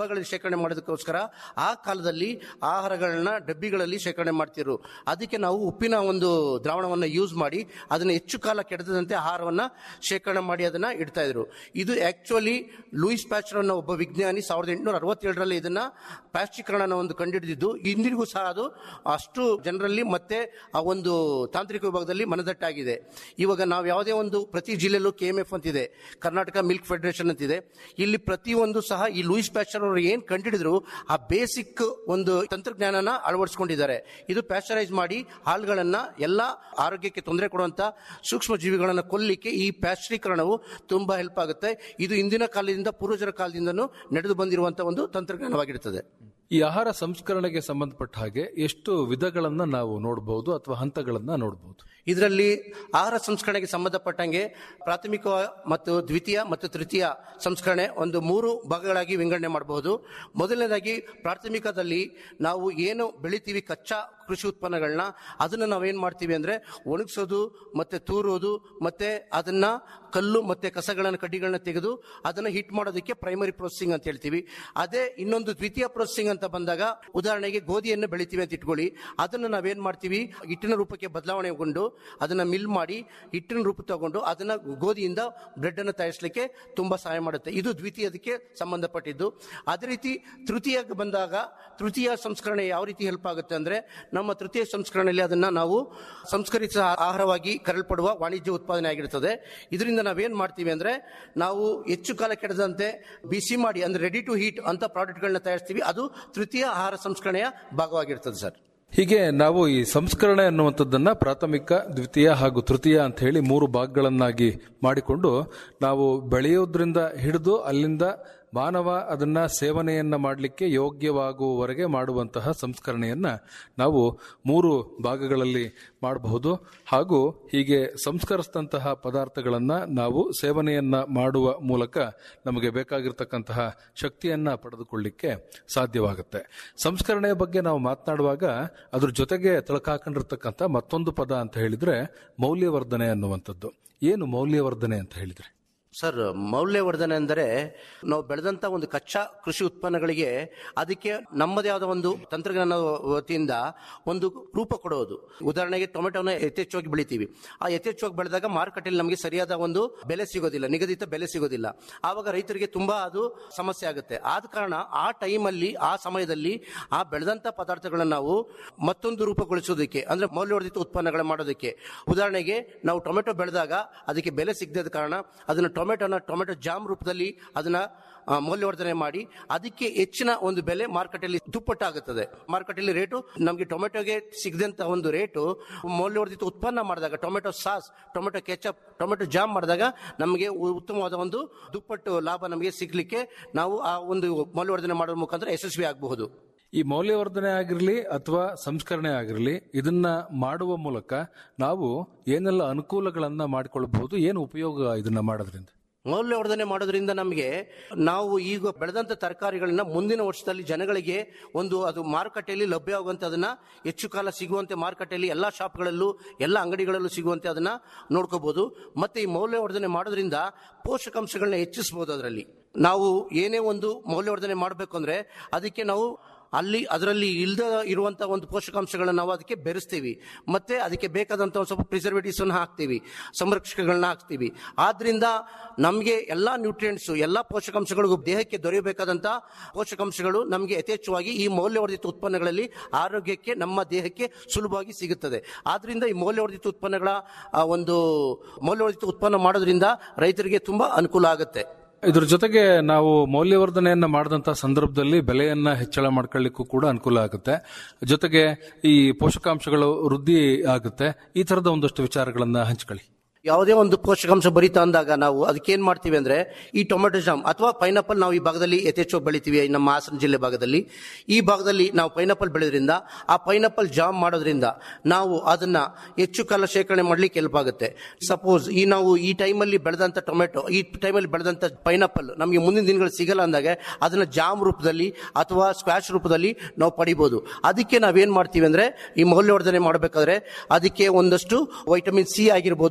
ಡಬ್ಬಗಳಲ್ಲಿ ಶೇಖರಣೆ ಮಾಡೋದಕ್ಕೋಸ್ಕರ ಆ ಕಾಲದಲ್ಲಿ ಆಹಾರಗಳನ್ನ ಡಬ್ಬಿಗಳಲ್ಲಿ ಶೇಖರಣೆ ಮಾಡ್ತಿರು ಅದಕ್ಕೆ ನಾವು ಉಪ್ಪಿನ ಒಂದು ದ್ರಾವಣವನ್ನು ಯೂಸ್ ಮಾಡಿ ಅದನ್ನ ಹೆಚ್ಚು ಕಾಲ ಕೆಡದಂತೆ ಆಹಾರವನ್ನ ಶೇಖರಣೆ ಮಾಡಿ ಅದನ್ನ ಇಡ್ತಾ ಇದ್ರು ಇದು ಆಕ್ಚುಲಿ ಲೂಯಿಸ್ ಪ್ಯಾಚರ್ ಅನ್ನೋ ಒಬ್ಬ ವಿಜ್ಞಾನಿ ಸಾವಿರದ ಎಂಟುನೂರ ಅರವತ್ತೇಳರಲ್ಲಿ ಇದನ್ನ ಪ್ಲಾಸ್ಟಿಕರಣ ಒಂದು ಕಂಡುಹಿಡಿದಿದ್ದು ಇಂದಿಗೂ ಸಹ ಅದು ಅಷ್ಟು ಜನರಲ್ಲಿ ಮತ್ತೆ ಆ ಒಂದು ತಾಂತ್ರಿಕ ವಿಭಾಗದಲ್ಲಿ ಮನದಟ್ಟಾಗಿದೆ ಇವಾಗ ನಾವು ಯಾವುದೇ ಒಂದು ಪ್ರತಿ ಜಿಲ್ಲೆಯಲ್ಲೂ ಕೆ ಎಂ ಎಫ್ ಅಂತಿದೆ ಕರ್ನಾಟಕ ಮಿಲ್ಕ್ ಫೆಡರೇಷನ್ ಅಂತಿದೆ ಇಲ್ಲಿ ಪ್ರತಿಯೊಂದು ಸಹ ಈ ಲೂಯಿಸ್ ಪ್ಯಾಚರ್ ಅವರು ಏನ್ ಕಂಡುಹಿಡಿದ್ರು ಆ ಬೇಸಿಕ್ ಒಂದು ತಂತ್ರಜ್ಞಾನನ ಅಳವಡಿಸಿಕೊಂಡಿದ್ದಾರೆ ಇದು ಪ್ಯಾಸ್ಚರೈಸ್ ಮಾಡಿ ಹಾಲುಗಳನ್ನ ಎಲ್ಲ ಆರೋಗ್ಯಕ್ಕೆ ತೊಂದರೆ ಕೊಡುವಂತ ಸೂಕ್ಷ್ಮ ಜೀವಿಗಳನ್ನ ಕೊಲ್ಲಿಕ್ಕೆ ಈ ಪ್ಯಾಸ್ಟ್ರೀಕರಣವು ತುಂಬಾ ಹೆಲ್ಪ್ ಆಗುತ್ತೆ ಇದು ಇಂದಿನ ಕಾಲದಿಂದ ಪೂರ್ವಜರ ಕಾಲದಿಂದನೂ ನಡೆದು ಬಂದಿರುವಂತಹ ಒಂದು ತಂತ್ರಜ್ಞಾನವಾಗಿರುತ್ತದೆ ಈ ಆಹಾರ ಸಂಸ್ಕರಣೆಗೆ ಸಂಬಂಧಪಟ್ಟ ಹಾಗೆ ಎಷ್ಟು ವಿಧಗಳನ್ನ ನಾವು ನೋಡಬಹುದು ಅಥವಾ ಹಂತಗಳನ್ನ ನೋಡಬಹುದು ಇದರಲ್ಲಿ ಆಹಾರ ಸಂಸ್ಕರಣೆಗೆ ಸಂಬಂಧಪಟ್ಟಂಗೆ ಪ್ರಾಥಮಿಕ ಮತ್ತು ದ್ವಿತೀಯ ಮತ್ತು ತೃತೀಯ ಸಂಸ್ಕರಣೆ ಒಂದು ಮೂರು ಭಾಗಗಳಾಗಿ ವಿಂಗಡಣೆ ಮಾಡಬಹುದು ಮೊದಲನೇದಾಗಿ ಪ್ರಾಥಮಿಕದಲ್ಲಿ ನಾವು ಏನು ಬೆಳಿತೀವಿ ಕಚ್ಚಾ ಕೃಷಿ ಉತ್ಪನ್ನಗಳನ್ನ ಅದನ್ನ ನಾವೇನ್ ಮಾಡ್ತೀವಿ ಅಂದ್ರೆ ಒಣಗಿಸೋದು ಮತ್ತೆ ತೂರೋದು ಮತ್ತೆ ಅದನ್ನ ಕಲ್ಲು ಮತ್ತೆ ಕಸಗಳನ್ನ ಕಡ್ಡಿಗಳನ್ನ ತೆಗೆದು ಅದನ್ನ ಹಿಟ್ ಮಾಡೋದಕ್ಕೆ ಪ್ರೈಮರಿ ಪ್ರೊಸೆಸಿಂಗ್ ಅಂತ ಹೇಳ್ತೀವಿ ಅದೇ ಇನ್ನೊಂದು ದ್ವಿತೀಯ ಪ್ರೊಸೆಸಿಂಗ್ ಅಂತ ಬಂದಾಗ ಉದಾಹರಣೆಗೆ ಗೋಧಿಯನ್ನು ಬೆಳಿತೀವಿ ಅಂತ ಇಟ್ಕೊಳ್ಳಿ ಅದನ್ನ ನಾವೇನ್ ಮಾಡ್ತೀವಿ ಹಿಟ್ಟಿನ ರೂಪಕ್ಕೆ ಬದಲಾವಣೆಗೊಂಡು ಅದನ್ನ ಮಿಲ್ ಮಾಡಿ ಹಿಟ್ಟಿನ ರೂಪ ತಗೊಂಡು ಅದನ್ನ ಗೋಧಿಯಿಂದ ಬ್ರೆಡ್ ಅನ್ನು ತಯಾರಿಸಲಿಕ್ಕೆ ತುಂಬಾ ಸಹಾಯ ಮಾಡುತ್ತೆ ಇದು ದ್ವಿತೀಯದಕ್ಕೆ ಸಂಬಂಧಪಟ್ಟಿದ್ದು ಅದೇ ರೀತಿ ತೃತೀಯಕ್ಕೆ ಬಂದಾಗ ತೃತೀಯ ಸಂಸ್ಕರಣೆ ಯಾವ ರೀತಿ ಹೆಲ್ಪ್ ಆಗುತ್ತೆ ಅಂದ್ರೆ ನಮ್ಮ ತೃತೀಯ ಸಂಸ್ಕರಣೆಯಲ್ಲಿ ಅದನ್ನ ನಾವು ಸಂಸ್ಕರಿಸಿದ ಆಹಾರವಾಗಿ ಕರೆಯಲ್ಪಡುವ ವಾಣಿಜ್ಯ ಉತ್ಪಾದನೆ ಆಗಿರುತ್ತದೆ ಇದರಿಂದ ನಾವೇನ್ ಮಾಡ್ತೀವಿ ಅಂದ್ರೆ ನಾವು ಹೆಚ್ಚು ಕಾಲ ಕೆಡದಂತೆ ಬಿಸಿ ಮಾಡಿ ಅಂದ್ರೆ ರೆಡಿ ಟು ಹೀಟ್ ಅಂತ ಪ್ರಾಡಕ್ಟ್ಗಳನ್ನ ತಯಾರಿಸ್ತೀವಿ ಅದು ತೃತೀಯ ಆಹಾರ ಸಂಸ್ಕರಣೆಯ ಭಾಗವಾಗಿರ್ತದೆ ಸರ್ ಹೀಗೆ ನಾವು ಈ ಸಂಸ್ಕರಣೆ ಅನ್ನುವಂಥದ್ದನ್ನ ಪ್ರಾಥಮಿಕ ದ್ವಿತೀಯ ಹಾಗೂ ತೃತೀಯ ಅಂತ ಹೇಳಿ ಮೂರು ಭಾಗಗಳನ್ನಾಗಿ ಮಾಡಿಕೊಂಡು ನಾವು ಬೆಳೆಯೋದ್ರಿಂದ ಹಿಡಿದು ಅಲ್ಲಿಂದ ಮಾನವ ಅದನ್ನ ಸೇವನೆಯನ್ನ ಮಾಡಲಿಕ್ಕೆ ಯೋಗ್ಯವಾಗುವವರೆಗೆ ಮಾಡುವಂತಹ ಸಂಸ್ಕರಣೆಯನ್ನ ನಾವು ಮೂರು ಭಾಗಗಳಲ್ಲಿ ಮಾಡಬಹುದು ಹಾಗೂ ಹೀಗೆ ಸಂಸ್ಕರಿಸಿದಂತಹ ಪದಾರ್ಥಗಳನ್ನ ನಾವು ಸೇವನೆಯನ್ನ ಮಾಡುವ ಮೂಲಕ ನಮಗೆ ಬೇಕಾಗಿರ್ತಕ್ಕಂತಹ ಶಕ್ತಿಯನ್ನ ಪಡೆದುಕೊಳ್ಳಿಕ್ಕೆ ಸಾಧ್ಯವಾಗುತ್ತೆ ಸಂಸ್ಕರಣೆಯ ಬಗ್ಗೆ ನಾವು ಮಾತನಾಡುವಾಗ ಅದ್ರ ಜೊತೆಗೆ ತಳಕಾಕೊಂಡಿರ್ತಕ್ಕಂಥ ಮತ್ತೊಂದು ಪದ ಅಂತ ಹೇಳಿದ್ರೆ ಮೌಲ್ಯವರ್ಧನೆ ಅನ್ನುವಂಥದ್ದು ಏನು ಮೌಲ್ಯವರ್ಧನೆ ಅಂತ ಹೇಳಿದ್ರೆ ಸರ್ ಮೌಲ್ಯವರ್ಧನೆ ಅಂದರೆ ನಾವು ಬೆಳೆದಂತ ಒಂದು ಕಚ್ಚಾ ಕೃಷಿ ಉತ್ಪನ್ನಗಳಿಗೆ ಅದಕ್ಕೆ ನಮ್ಮದೇ ಆದ ಒಂದು ತಂತ್ರಜ್ಞಾನ ವತಿಯಿಂದ ಒಂದು ರೂಪ ಕೊಡೋದು ಉದಾಹರಣೆಗೆ ಟೊಮೆಟೊನ ಯಥೇಚ್ಛವಾಗಿ ಬೆಳಿತೀವಿ ಆ ಯಥೇಚ್ಛವಾಗಿ ಬೆಳೆದಾಗ ಮಾರುಕಟ್ಟೆಯಲ್ಲಿ ನಮಗೆ ಸರಿಯಾದ ಒಂದು ಬೆಲೆ ಸಿಗೋದಿಲ್ಲ ನಿಗದಿತ ಬೆಲೆ ಸಿಗೋದಿಲ್ಲ ಆವಾಗ ರೈತರಿಗೆ ತುಂಬಾ ಅದು ಸಮಸ್ಯೆ ಆಗುತ್ತೆ ಆದ ಕಾರಣ ಆ ಟೈಮಲ್ಲಿ ಆ ಸಮಯದಲ್ಲಿ ಆ ಬೆಳೆದಂತ ಪದಾರ್ಥಗಳನ್ನ ನಾವು ಮತ್ತೊಂದು ರೂಪಗೊಳಿಸೋದಕ್ಕೆ ಅಂದ್ರೆ ಮೌಲ್ಯವರ್ಧಿತ ಉತ್ಪನ್ನಗಳ ಮಾಡೋದಕ್ಕೆ ಉದಾಹರಣೆಗೆ ನಾವು ಟೊಮೆಟೊ ಬೆಳೆದಾಗ ಅದಕ್ಕೆ ಬೆಲೆ ಸಿಗದ ಕಾರಣ ಅದನ್ನ ಟೊಮೆಟೊನ ಟೊಮೆಟೊ ಜಾಮ್ ರೂಪದಲ್ಲಿ ಅದನ್ನ ಆ, ಮೌಲ್ಯವರ್ಧನೆ ಮಾಡಿ ಅದಕ್ಕೆ ಹೆಚ್ಚಿನ ಒಂದು ಬೆಲೆ ಮಾರುಕಟ್ಟೆಯಲ್ಲಿ ದುಪ್ಪಟ್ಟಾಗುತ್ತದೆ ಮಾರುಕಟ್ಟೆಯಲ್ಲಿ ರೇಟು ನಮಗೆ ಟೊಮೆಟೊಗೆ ಸಿಗದಂತ ಒಂದು ರೇಟು ಮೌಲ್ಯವರ್ಧಿತ ಉತ್ಪನ್ನ ಮಾಡಿದಾಗ tomato sauce tomato ketchup tomato jam ಮಾಡಿದಾಗ ನಮಗೆ ಉ- ಉತ್ತಮವಾದ ಒಂದು ದುಪ್ಪಟ್ಟು ಲಾಭ ನಮಗೆ ಸಿಗ್ಲಿಕ್ಕೆ ನಾವು ಆ ಒಂದು ಮೌಲ್ಯವರ್ಧನೆ ಮಾಡೋದ್ರ ಮುಖಾಂತರ ಯಶಸ್ವಿ ಆಗಬಹುದು ಈ ಮೌಲ್ಯವರ್ಧನೆ ಆಗಿರಲಿ ಅಥವಾ ಸಂಸ್ಕರಣೆ ಆಗಿರಲಿ ಇದನ್ನ ಮಾಡುವ ಮೂಲಕ ನಾವು ಏನೆಲ್ಲ ಅನುಕೂಲಗಳನ್ನ ಮಾಡಿಕೊಳ್ಳಬಹುದು ಏನು ಉಪಯೋಗ ಇದನ್ನ ಮಾಡೋದ್ರಿಂದ ಮೌಲ್ಯವರ್ಧನೆ ಮಾಡೋದ್ರಿಂದ ನಮಗೆ ನಾವು ಈಗ ಬೆಳೆದಂತ ತರಕಾರಿಗಳನ್ನ ಮುಂದಿನ ವರ್ಷದಲ್ಲಿ ಜನಗಳಿಗೆ ಒಂದು ಅದು ಮಾರುಕಟ್ಟೆಯಲ್ಲಿ ಲಭ್ಯ ಆಗುವಂತೆ ಅದನ್ನ ಹೆಚ್ಚು ಕಾಲ ಸಿಗುವಂತೆ ಮಾರುಕಟ್ಟೆಯಲ್ಲಿ ಎಲ್ಲಾ ಶಾಪ್ಗಳಲ್ಲೂ ಎಲ್ಲ ಅಂಗಡಿಗಳಲ್ಲೂ ಸಿಗುವಂತೆ ಅದನ್ನ ನೋಡ್ಕೋಬಹುದು ಮತ್ತೆ ಈ ಮೌಲ್ಯವರ್ಧನೆ ಮಾಡೋದ್ರಿಂದ ಪೋಷಕಾಂಶಗಳನ್ನ ಹೆಚ್ಚಿಸಬಹುದು ಅದರಲ್ಲಿ ನಾವು ಏನೇ ಒಂದು ಮೌಲ್ಯವರ್ಧನೆ ಮಾಡಬೇಕು ಅಂದ್ರೆ ಅದಕ್ಕೆ ನಾವು ಅಲ್ಲಿ ಅದರಲ್ಲಿ ಇಲ್ದ ಇರುವಂತ ಒಂದು ಪೋಷಕಾಂಶಗಳನ್ನ ನಾವು ಅದಕ್ಕೆ ಬೆರೆಸ್ತೀವಿ ಮತ್ತೆ ಅದಕ್ಕೆ ಬೇಕಾದಂತ ಒಂದು ಸ್ವಲ್ಪ ಪ್ರಿಸರ್ವೇಟಿವ್ಸ್ ಅನ್ನ ಹಾಕ್ತೀವಿ ಸಂರಕ್ಷಕಗಳನ್ನ ಹಾಕ್ತೀವಿ ಆದ್ರಿಂದ ನಮಗೆ ಎಲ್ಲಾ ನ್ಯೂಟ್ರಿಯೆಂಟ್ಸ್ ಎಲ್ಲಾ ಪೋಷಕಾಂಶಗಳಿಗೂ ದೇಹಕ್ಕೆ ದೊರೆಯಬೇಕಾದಂತ ಪೋಷಕಾಂಶಗಳು ನಮಗೆ ಯಥೇಚ್ಛವಾಗಿ ಈ ಮೌಲ್ಯವರ್ಧಿತ ಉತ್ಪನ್ನಗಳಲ್ಲಿ ಆರೋಗ್ಯಕ್ಕೆ ನಮ್ಮ ದೇಹಕ್ಕೆ ಸುಲಭವಾಗಿ ಸಿಗುತ್ತದೆ ಆದ್ರಿಂದ ಈ ಮೌಲ್ಯವರ್ಧಿತ ಉತ್ಪನ್ನಗಳ ಆ, ಒಂದು ಮೌಲ್ಯವರ್ಧಿತ ಉತ್ಪನ್ನ ಮಾಡೋದ್ರಿಂದ ರೈತರಿಗೆ ತುಂಬಾ ಅನುಕೂಲ ಆಗುತ್ತೆ ಇದ್ರ ಜೊತೆಗೆ ನಾವು ಮೌಲ್ಯವರ್ಧನೆಯನ್ನ ಮಾಡಿದಂತಹ ಸಂದರ್ಭದಲ್ಲಿ ಬೆಲೆಯನ್ನ ಹೆಚ್ಚಳ ಮಾಡ್ಕೊಳ್ಳಿಕ್ಕೂ ಕೂಡ ಅನುಕೂಲ ಆಗುತ್ತೆ ಜೊತೆಗೆ ಈ ಪೋಷಕಾಂಶಗಳು ವೃದ್ಧಿ ಆಗುತ್ತೆ ಈ ತರದ ಒಂದಷ್ಟು ವಿಚಾರಗಳನ್ನ ಹಂಚ್ಕೊಳ್ಳಿ ಯಾವುದೇ ಒಂದು ಪೋಷಕಾಂಶ ಭರಿತ ಅಂದಾಗ ನಾವು ಅದಕ್ಕೆ ಏನ್ ಮಾಡ್ತೀವಿ ಅಂದ್ರೆ ಈ ಟೊಮೆಟೊ ಜಾಮ್ ಅಥವಾ ಪೈನಾಪಲ್ ನಾವು ಈ ಭಾಗದಲ್ಲಿ ಯಥೇಚ್ಛವಾಗಿ ಬೆಳಿತೀವಿ ನಮ್ಮ ಹಾಸನ ಜಿಲ್ಲೆ ಭಾಗದಲ್ಲಿ ಈ ಭಾಗದಲ್ಲಿ ನಾವು ಪೈನಾಪಲ್ ಬೆಳೆದ್ರಿಂದ ಆ ಪೈನಾಪಲ್ ಜಾಮ್ ಮಾಡೋದ್ರಿಂದ ನಾವು ಅದನ್ನ ಹೆಚ್ಚು ಕಾಲ ಶೇಖರಣೆ ಮಾಡ್ಲಿಕ್ಕೆ ಹೆಲ್ಪ್ ಆಗುತ್ತೆ ಸಪೋಸ್ ಈ ನಾವು ಈ ಟೈಮಲ್ಲಿ ಬೆಳೆದಂತ ಟೊಮೆಟೊ ಈ ಟೈಮಲ್ಲಿ ಬೆಳೆದಂತ ಪೈನಾಪಲ್ ನಮಗೆ ಮುಂದಿನ ದಿನಗಳು ಸಿಗಲ್ಲ ಅಂದಾಗ ಅದನ್ನ ಜಾಮ್ ರೂಪದಲ್ಲಿ ಅಥವಾ ಸ್ಕ್ವಾಶ್ ರೂಪದಲ್ಲಿ ನಾವು ಪಡಿಬಹುದು ಅದಕ್ಕೆ ನಾವೇನ್ ಮಾಡ್ತೀವಿ ಅಂದ್ರೆ ಈ ಮೌಲ್ಯವರ್ಧನೆ ಮಾಡಬೇಕಾದ್ರೆ ಅದಕ್ಕೆ ಒಂದಷ್ಟು ವೈಟಮಿನ್ ಸಿ ಆಗಿರ್ಬೋದು ಯಾವ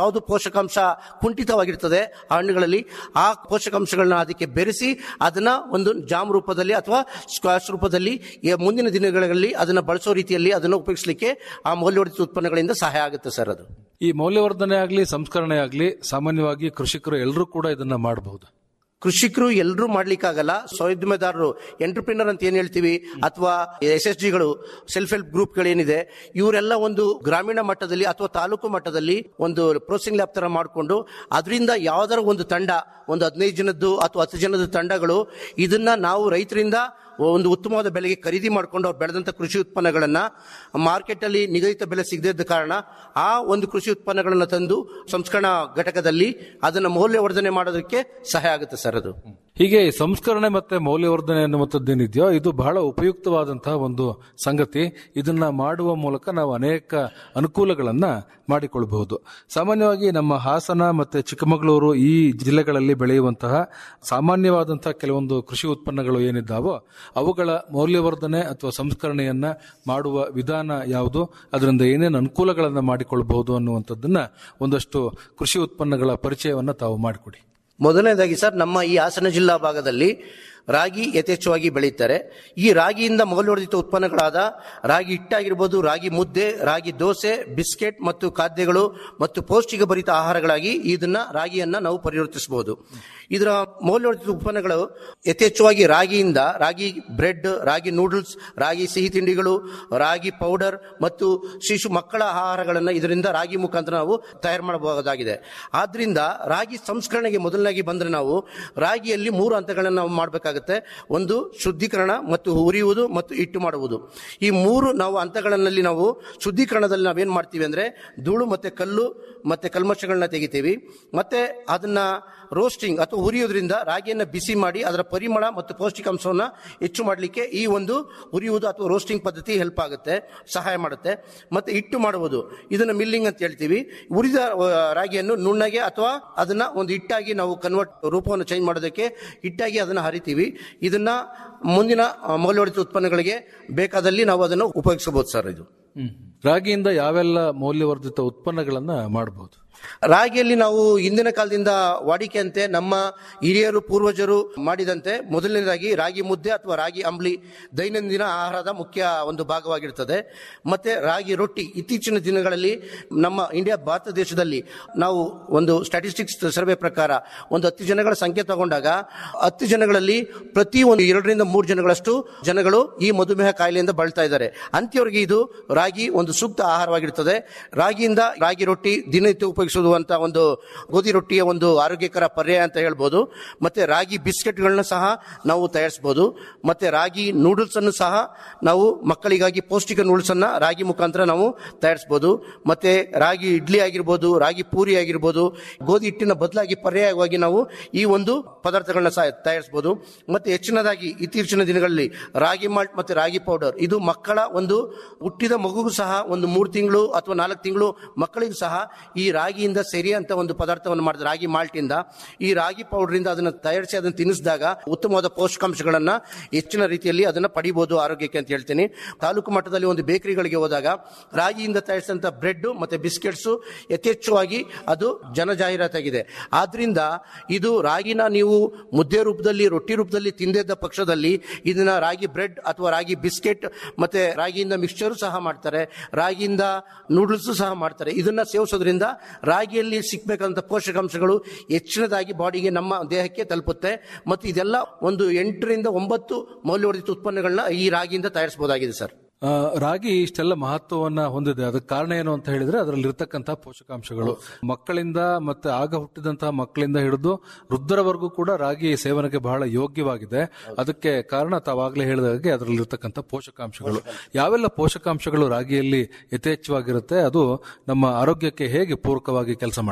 ಯಾವುದು ಪೋಷಕಾಂಶ ಕುಂಠಿತವಾಗಿರ್ತದೆ ಆ ಹಣ್ಣುಗಳಲ್ಲಿ ಆ ಪೋಷಕಾಂಶಗಳನ್ನ ಅದಕ್ಕೆ ಬೆರೆಸಿ ಅದನ್ನ ಒಂದು ಜಾಮ್ ರೂಪದಲ್ಲಿ ಅಥವಾ ಸ್ಕ್ವಾಶ್ ರೂಪದಲ್ಲಿ ಈ ಮುಂದಿನ ದಿನಗಳಲ್ಲಿ ಅದನ್ನ ಬಳಸೋ ರೀತಿಯಲ್ಲಿ ಅದನ್ನು ಉಪಯೋಗಿಸಲಿಕ್ಕೆ ಆ ಮೌಲ್ಯವರ್ಧಿತ ಉತ್ಪನ್ನಗಳಿಂದ ಸಹಾಯ ಆಗುತ್ತೆ ಸರ್ ಅದು ಈ ಮೌಲ್ಯವರ್ಧನೆ ಆಗಲಿ ಸಂಸ್ಕರಣೆ ಆಗಲಿ ಸಾಮಾನ್ಯವಾಗಿ ಕೃಷಿಕರು ಎಲ್ಲರೂ ಕೂಡ ಇದನ್ನ ಮಾಡಬಹುದು ಕೃಷಿಕರು ಎಲ್ಲರೂ ಮಾಡ್ಲಿಕ್ಕಾಗಲ್ಲ ಸ್ವಾವಲಂಬಿದಾರರು ಎಂಟರ್ಪ್ರಿನರ್ ಅಂತ ಏನ್ ಹೇಳ್ತೀವಿ ಅಥವಾ ಎಸ್ ಎಸ್ ಜಿಗಳು ಸೆಲ್ಫ್ ಹೆಲ್ಪ್ ಗ್ರೂಪ್ಗಳು ಏನಿದೆ ಇವರೆಲ್ಲ ಒಂದು ಗ್ರಾಮೀಣ ಮಟ್ಟದಲ್ಲಿ ಅಥವಾ ತಾಲೂಕು ಮಟ್ಟದಲ್ಲಿ ಒಂದು ಪ್ರೋಸೆಸಿಂಗ್ ಲ್ಯಾಬ್ ತರ ಮಾಡಿಕೊಂಡು ಅದರಿಂದ ಯಾವ್ದಾರ ಒಂದು ತಂಡ ಒಂದು ಹದಿನೈದು ಜನದ್ದು ಅಥವಾ ಹತ್ತು ಜನದ ತಂಡಗಳು ಇದನ್ನ ನಾವು ರೈತರಿಂದ ಒಂದು ಉತ್ತಮವಾದ ಬೆಲೆಗೆ ಖರೀದಿ ಮಾಡಿಕೊಂಡು ಅವ್ರು ಬೆಳೆದಂತ ಕೃಷಿ ಉತ್ಪನ್ನಗಳನ್ನ ಮಾರ್ಕೆಟ್ ಅಲ್ಲಿ ನಿಗದಿತ ಬೆಲೆ ಸಿಗದಿದ್ದ ಕಾರಣ ಆ ಒಂದು ಕೃಷಿ ಉತ್ಪನ್ನಗಳನ್ನ ತಂದು ಸಂಸ್ಕರಣಾ ಘಟಕದಲ್ಲಿ ಅದನ್ನ ಮೌಲ್ಯವರ್ಧನೆ ಮಾಡೋದಕ್ಕೆ ಸಹಾಯ ಆಗುತ್ತೆ ಸರ್ ಅದು ಹೀಗೆ ಈ ಸಂಸ್ಕರಣೆ ಮತ್ತೆ ಮೌಲ್ಯವರ್ಧನೆ ಅನ್ನುವಂಥದ್ದೇನಿದೆಯೋ ಇದು ಬಹಳ ಉಪಯುಕ್ತವಾದಂತಹ ಒಂದು ಸಂಗತಿ ಇದನ್ನ ಮಾಡುವ ಮೂಲಕ ನಾವು ಅನೇಕ ಅನುಕೂಲಗಳನ್ನ ಮಾಡಿಕೊಳ್ಳಬಹುದು ಸಾಮಾನ್ಯವಾಗಿ ನಮ್ಮ ಹಾಸನ ಮತ್ತೆ ಚಿಕ್ಕಮಗಳೂರು ಈ ಜಿಲ್ಲೆಗಳಲ್ಲಿ ಬೆಳೆಯುವಂತಹ ಸಾಮಾನ್ಯವಾದಂತಹ ಕೆಲವೊಂದು ಕೃಷಿ ಉತ್ಪನ್ನಗಳು ಏನಿದ್ದಾವೋ ಅವುಗಳ ಮೌಲ್ಯವರ್ಧನೆ ಅಥವಾ ಸಂಸ್ಕರಣೆಯನ್ನ ಮಾಡುವ ವಿಧಾನ ಯಾವುದು ಅದರಿಂದ ಏನೇನು ಅನುಕೂಲಗಳನ್ನ ಮಾಡಿಕೊಳ್ಳಬಹುದು ಅನ್ನುವಂಥದ್ದನ್ನ ಒಂದಷ್ಟು ಕೃಷಿ ಉತ್ಪನ್ನಗಳ ಪರಿಚಯವನ್ನ ತಾವು ಮಾಡಿಕೊಡಿ ಮೊದಲನೇದಾಗಿ ಸರ್ ನಮ್ಮ ಈ ಹಾಸನ ಜಿಲ್ಲಾ ಭಾಗದಲ್ಲಿ ರಾಗಿ ಯಥೇಚ್ಛವಾಗಿ ಬೆಳೀತಾರೆ ಈ ರಾಗಿಯಿಂದ ಮೌಲ್ಯವರ್ಧಿತ ಉತ್ಪನ್ನಗಳಾದ ರಾಗಿ ಹಿಟ್ಟಾಗಿರ್ಬೋದು ರಾಗಿ ಮುದ್ದೆ ರಾಗಿ ದೋಸೆ ಬಿಸ್ಕೆಟ್ ಮತ್ತು ಖಾದ್ಯಗಳು ಮತ್ತು ಪೌಷ್ಟಿಕ ಭರಿತ ಆಹಾರಗಳಾಗಿ ಇದನ್ನ ರಾಗಿಯನ್ನ ನಾವು ಪರಿವರ್ತಿಸಬಹುದು ಇದರ ಮೌಲ್ಯವರ್ಧಿತ ಉತ್ಪನ್ನಗಳು ಯಥೇಚ್ಛವಾಗಿ ರಾಗಿಯಿಂದ ರಾಗಿ ಬ್ರೆಡ್ ರಾಗಿ ನೂಡಲ್ಸ್ ರಾಗಿ ಸಿಹಿ ತಿಂಡಿಗಳು ರಾಗಿ ಪೌಡರ್ ಮತ್ತು ಶಿಶು ಮಕ್ಕಳ ಆಹಾರಗಳನ್ನು ಇದರಿಂದ ರಾಗಿ ಮುಖಾಂತರ ನಾವು ತಯಾರು ಮಾಡಬಹುದಾಗಿದೆ ಆದ್ರಿಂದ ರಾಗಿ ಸಂಸ್ಕರಣೆಗೆ ಮೊದಲನಾಗಿ ಬಂದ್ರೆ ನಾವು ರಾಗಿಯಲ್ಲಿ ಮೂರು ಹಂತಗಳನ್ನು ನಾವು ಮಾಡಬೇಕಾಗುತ್ತೆ ಒಂದು ಶುದ್ಧೀಕರಣ ಮತ್ತು ಹುರಿಯುವುದು ಮತ್ತು ಹಿಟ್ಟು ಮಾಡುವುದು ಈ ಮೂರು ನಾವು ಹಂತಗಳಲ್ಲಿ ನಾವು ಶುದ್ಧೀಕರಣದಲ್ಲಿ ನಾವೇನ್ ಮಾಡ್ತೀವಿ ಅಂದ್ರೆ ಧೂಳು ಮತ್ತೆ ಕಲ್ಲು ಮತ್ತೆ ಕಲ್ಮಶಗಳನ್ನ ತೆಗಿತೀವಿ ಮತ್ತೆ ಅದನ್ನ ರೋಸ್ಟಿಂಗ್ ಅಥವಾ ಹುರಿಯೋದ್ರಿಂದ ರಾಗಿಯನ್ನ ಬಿಸಿ ಮಾಡಿ ಅದರ ಪರಿಮಳ ಮತ್ತು ಪೌಷ್ಟಿಕಾಂಶವನ್ನ ಹೆಚ್ಚು ಮಾಡಲಿಕ್ಕೆ ಈ ಒಂದು ಹುರಿಯುವುದು ಅಥವಾ ರೋಸ್ಟಿಂಗ್ ಪದ್ಧತಿ ಹೆಲ್ಪ್ ಆಗುತ್ತೆ ಸಹಾಯ ಮಾಡುತ್ತೆ ಮತ್ತೆ ಹಿಟ್ಟು ಮಾಡುವುದು ಇದನ್ನ ಮಿಲ್ಲಿಂಗ್ ಅಂತ ಹೇಳ್ತೀವಿ ಉರಿದ ಆ, ರಾಗಿಯನ್ನು ನುಣ್ಣಗೆ ಅಥವಾ ಅದನ್ನ ಒಂದು ಹಿಟ್ಟಾಗಿ ನಾವು ಕನ್ವರ್ಟ್ ರೂಪವನ್ನು ಚೇಂಜ್ ಮಾಡೋದಕ್ಕೆ ಹಿಟ್ಟಾಗಿ ಅದನ್ನ ಹರಿತೀವಿ ಇದನ್ನ ಮುಂದಿನ ಆ, ಮೌಲ್ಯವರ್ಧಿತ ಉತ್ಪನ್ನಗಳಿಗೆ ಬೇಕಾದಲ್ಲಿ ನಾವು ಅದನ್ನು ಉಪಯೋಗಿಸಬಹುದು ಸರ್ ಇದು ರಾಗಿಯಿಂದ ಯಾವೆಲ್ಲ ಮೌಲ್ಯವರ್ಧಿತ ಉತ್ಪನ್ನಗಳನ್ನ ಮಾಡಬಹುದು ರಾಗಿಯಲ್ಲಿ ನಾವು ಹಿಂದಿನ ಕಾಲದಿಂದ ವಾಡಿಕೆಯಂತೆ ನಮ್ಮ ಹಿರಿಯರು ಪೂರ್ವಜರು ಮಾಡಿದಂತೆ ಮೊದಲನೇದಾಗಿ ರಾಗಿ ಮುದ್ದೆ ಅಥವಾ ರಾಗಿ ಅಂಬ್ಲಿ ದೈನಂದಿನ ಆಹಾರದ ಮುಖ್ಯ ಒಂದು ಭಾಗವಾಗಿರ್ತದೆ ಮತ್ತೆ ರಾಗಿ ರೊಟ್ಟಿ ಇತ್ತೀಚಿನ ದಿನಗಳಲ್ಲಿ ನಮ್ಮ ಇಂಡಿಯಾ ಭಾರತ ದೇಶದಲ್ಲಿ ನಾವು ಒಂದು ಸ್ಟಾಟಿಸ್ಟಿಕ್ಸ್ ಸರ್ವೆ ಪ್ರಕಾರ ಒಂದು ಹತ್ತು ಜನಗಳ ಸಂಖ್ಯೆ ತಗೊಂಡಾಗ ಹತ್ತು ಜನಗಳಲ್ಲಿ ಪ್ರತಿ ಒಂದು ಎರಡರಿಂದ ಮೂರು ಜನಗಳಷ್ಟು ಜನಗಳು ಈ ಮಧುಮೇಹ ಕಾಯಿಲೆಯಿಂದ ಬಳಲ್ತಾ ಇದ್ದಾರೆ ಅಂತ್ಯವರೆಗೆ ಇದು ರಾಗಿ ಒಂದು ಸೂಕ್ತ ಆಹಾರವಾಗಿರ್ತದೆ ರಾಗಿಯಿಂದ ರಾಗಿ ರೊಟ್ಟಿ ದಿನನಿತ್ಯ ಉಪಯೋಗಿಸುವಂತ ಒಂದು ಗೋಧಿ ರೊಟ್ಟಿಯ ಒಂದು ಆರೋಗ್ಯಕರ ಪರ್ಯಾಯ ಅಂತ ಹೇಳ್ಬೋದು ಮತ್ತೆ ರಾಗಿ ಬಿಸ್ಕೆಟ್ಗಳನ್ನ ಸಹ ನಾವು ತಯಾರಿಸಬಹುದು ಮತ್ತೆ ರಾಗಿ ನೂಡಲ್ಸ್ ಅನ್ನು ಸಹ ನಾವು ಮಕ್ಕಳಿಗಾಗಿ ಪೌಷ್ಟಿಕ ನೂಡಲ್ಸ್ ಅನ್ನ ರಾಗಿ ಮುಖಾಂತರ ನಾವು ತಯಾರಿಸಬಹುದು ಮತ್ತೆ ರಾಗಿ ಇಡ್ಲಿ ಆಗಿರ್ಬೋದು ರಾಗಿ ಪೂರಿ ಆಗಿರ್ಬೋದು ಗೋಧಿ ಹಿಟ್ಟಿನ ಬದಲಾಗಿ ಪರ್ಯಾಯವಾಗಿ ನಾವು ಈ ಒಂದು ಪದಾರ್ಥಗಳನ್ನ ಸಹ ತಯಾರಿಸಬಹುದು ಮತ್ತೆ ಹೆಚ್ಚಿನದಾಗಿ ಇತ್ತೀಚಿನ ದಿನಗಳಲ್ಲಿ ರಾಗಿ ಮಾಲ್ಟ್ ಮತ್ತೆ ರಾಗಿ ಪೌಡರ್ ಇದು ಮಕ್ಕಳ ಒಂದು ಹುಟ್ಟಿದ ಮಗುಗೂ ಸಹ ಒಂದು ಮೂರು ತಿಂಗಳು ಅಥವಾ ನಾಲ್ಕು ತಿಂಗಳು ಮಕ್ಕಳಿಗೂ ಸಹ ಈ ರಾಗಿಯಿಂದ ಸರಿ ಅಂತ ಒಂದು ಪದಾರ್ಥವನ್ನು ಮಾಡಿದ ರಾಗಿ ಮಾಲ್ಟ್ ಇಂದ ಈ ರಾಗಿ ಪೌಡರ್ ಇಂದ ಅದನ್ನ ತಯಾರಿಸಿ ಅದನ್ನು ತಿನ್ನಿಸಿದಾಗ ಉತ್ತಮವಾದ ಪೋಷಕಾಂಶಗಳನ್ನ ಹೆಚ್ಚಿನ ರೀತಿಯಲ್ಲಿ ಅದನ್ನ ಪಡಿಬಹುದು ಆರೋಗ್ಯಕ್ಕೆ ಅಂತ ಹೇಳ್ತೀನಿ ತಾಲೂಕು ಮಟ್ಟದಲ್ಲಿ ಒಂದು ಬೇಕರಿಗಳಿಗೆ ಹೋದಾಗ ರಾಗಿಯಿಂದ ತಯಾರಿಸಿದಂತ ಬ್ರೆಡ್ ಮತ್ತೆ ಬಿಸ್ಕೆಟ್ಸ್ ಯಥೇಚ್ಛವಾಗಿ ಅದು ಜನ ಜಾಹೀರಾತಾಗಿದೆ ಆದ್ರಿಂದ ಇದು ರಾಗಿನ ನೀವು ಮುದ್ದೆ ರೂಪದಲ್ಲಿ ರೊಟ್ಟಿ ರೂಪದಲ್ಲಿ ತಿಂದಿದ್ದ ಪಕ್ಷದಲ್ಲಿ ಇದನ್ನ ರಾಗಿ ಬ್ರೆಡ್ ಅಥವಾ ರಾಗಿ ಬಿಸ್ಕೆಟ್ ಮತ್ತೆ ರಾಗಿಯಿಂದ ಮಿಕ್ಸ್ಚರ್ ಸಹ ಮಾಡ್ತಾರೆ ರಾಗಿಯಿಂದ ನೂಡಲ್ಸ್ ಸಹ ಮಾಡ್ತಾರೆ ಇದನ್ನ ಸೇವಿಸೋದ್ರಿಂದ ರಾಗಿಯಲ್ಲಿ ಸಿಕ್ಬೇಕಂತ ಪೋಷಕಾಂಶಗಳು ಹೆಚ್ಚಿನದಾಗಿ ಬಾಡಿಗೆ ನಮ್ಮ ದೇಹಕ್ಕೆ ತಲುಪುತ್ತೆ ಮತ್ತು ಇದೆಲ್ಲ ಒಂದು ಎಂಟರಿಂದ ಒಂಬತ್ತು ಮೌಲ್ಯವರ್ಧಿತ ಉತ್ಪನ್ನಗಳನ್ನ ಈ ರಾಗಿಯಿಂದ ತಯಾರಿಸಬಹುದಾಗಿದೆ ಸರ್ ಆ, ರಾಗಿ ಇಷ್ಟೆಲ್ಲ ಮಹತ್ವವನ್ನ ಹೊಂದಿದೆ ಅದಕ್ಕೆ ಕಾರಣ ಏನು ಅಂತ ಹೇಳಿದ್ರೆ ಅದರಲ್ಲಿ ಇರ್ತಕ್ಕಂತಹ ಪೋಷಕಾಂಶಗಳು ಮಕ್ಕಳಿಂದ ಮತ್ತೆ ಆಗ ಹುಟ್ಟಿದಂತಹ ಮಕ್ಕಳಿಂದ ಹಿಡಿದು ವೃದ್ಧರವರೆಗೂ ಕೂಡ ರಾಗಿ ಸೇವನೆಗೆ ಬಹಳ ಯೋಗ್ಯವಾಗಿದೆ ಅದಕ್ಕೆ ಕಾರಣ ತಾವಾಗಲೇ ಹೇಳಿದ ಹಾಗೆ ಅದರಲ್ಲಿ ಇರ್ತಕ್ಕಂಥ ಪೋಷಕಾಂಶಗಳು ಯಾವೆಲ್ಲ ಪೋಷಕಾಂಶಗಳು ರಾಗಿಯಲ್ಲಿ ಯಥೇಚ್ಛವಾಗಿರುತ್ತೆ ಅದು ನಮ್ಮ ಆರೋಗ್ಯಕ್ಕೆ ಹೇಗೆ ಪೂರಕವಾಗಿ ಕೆಲಸ ಮಾಡುತ್ತೆ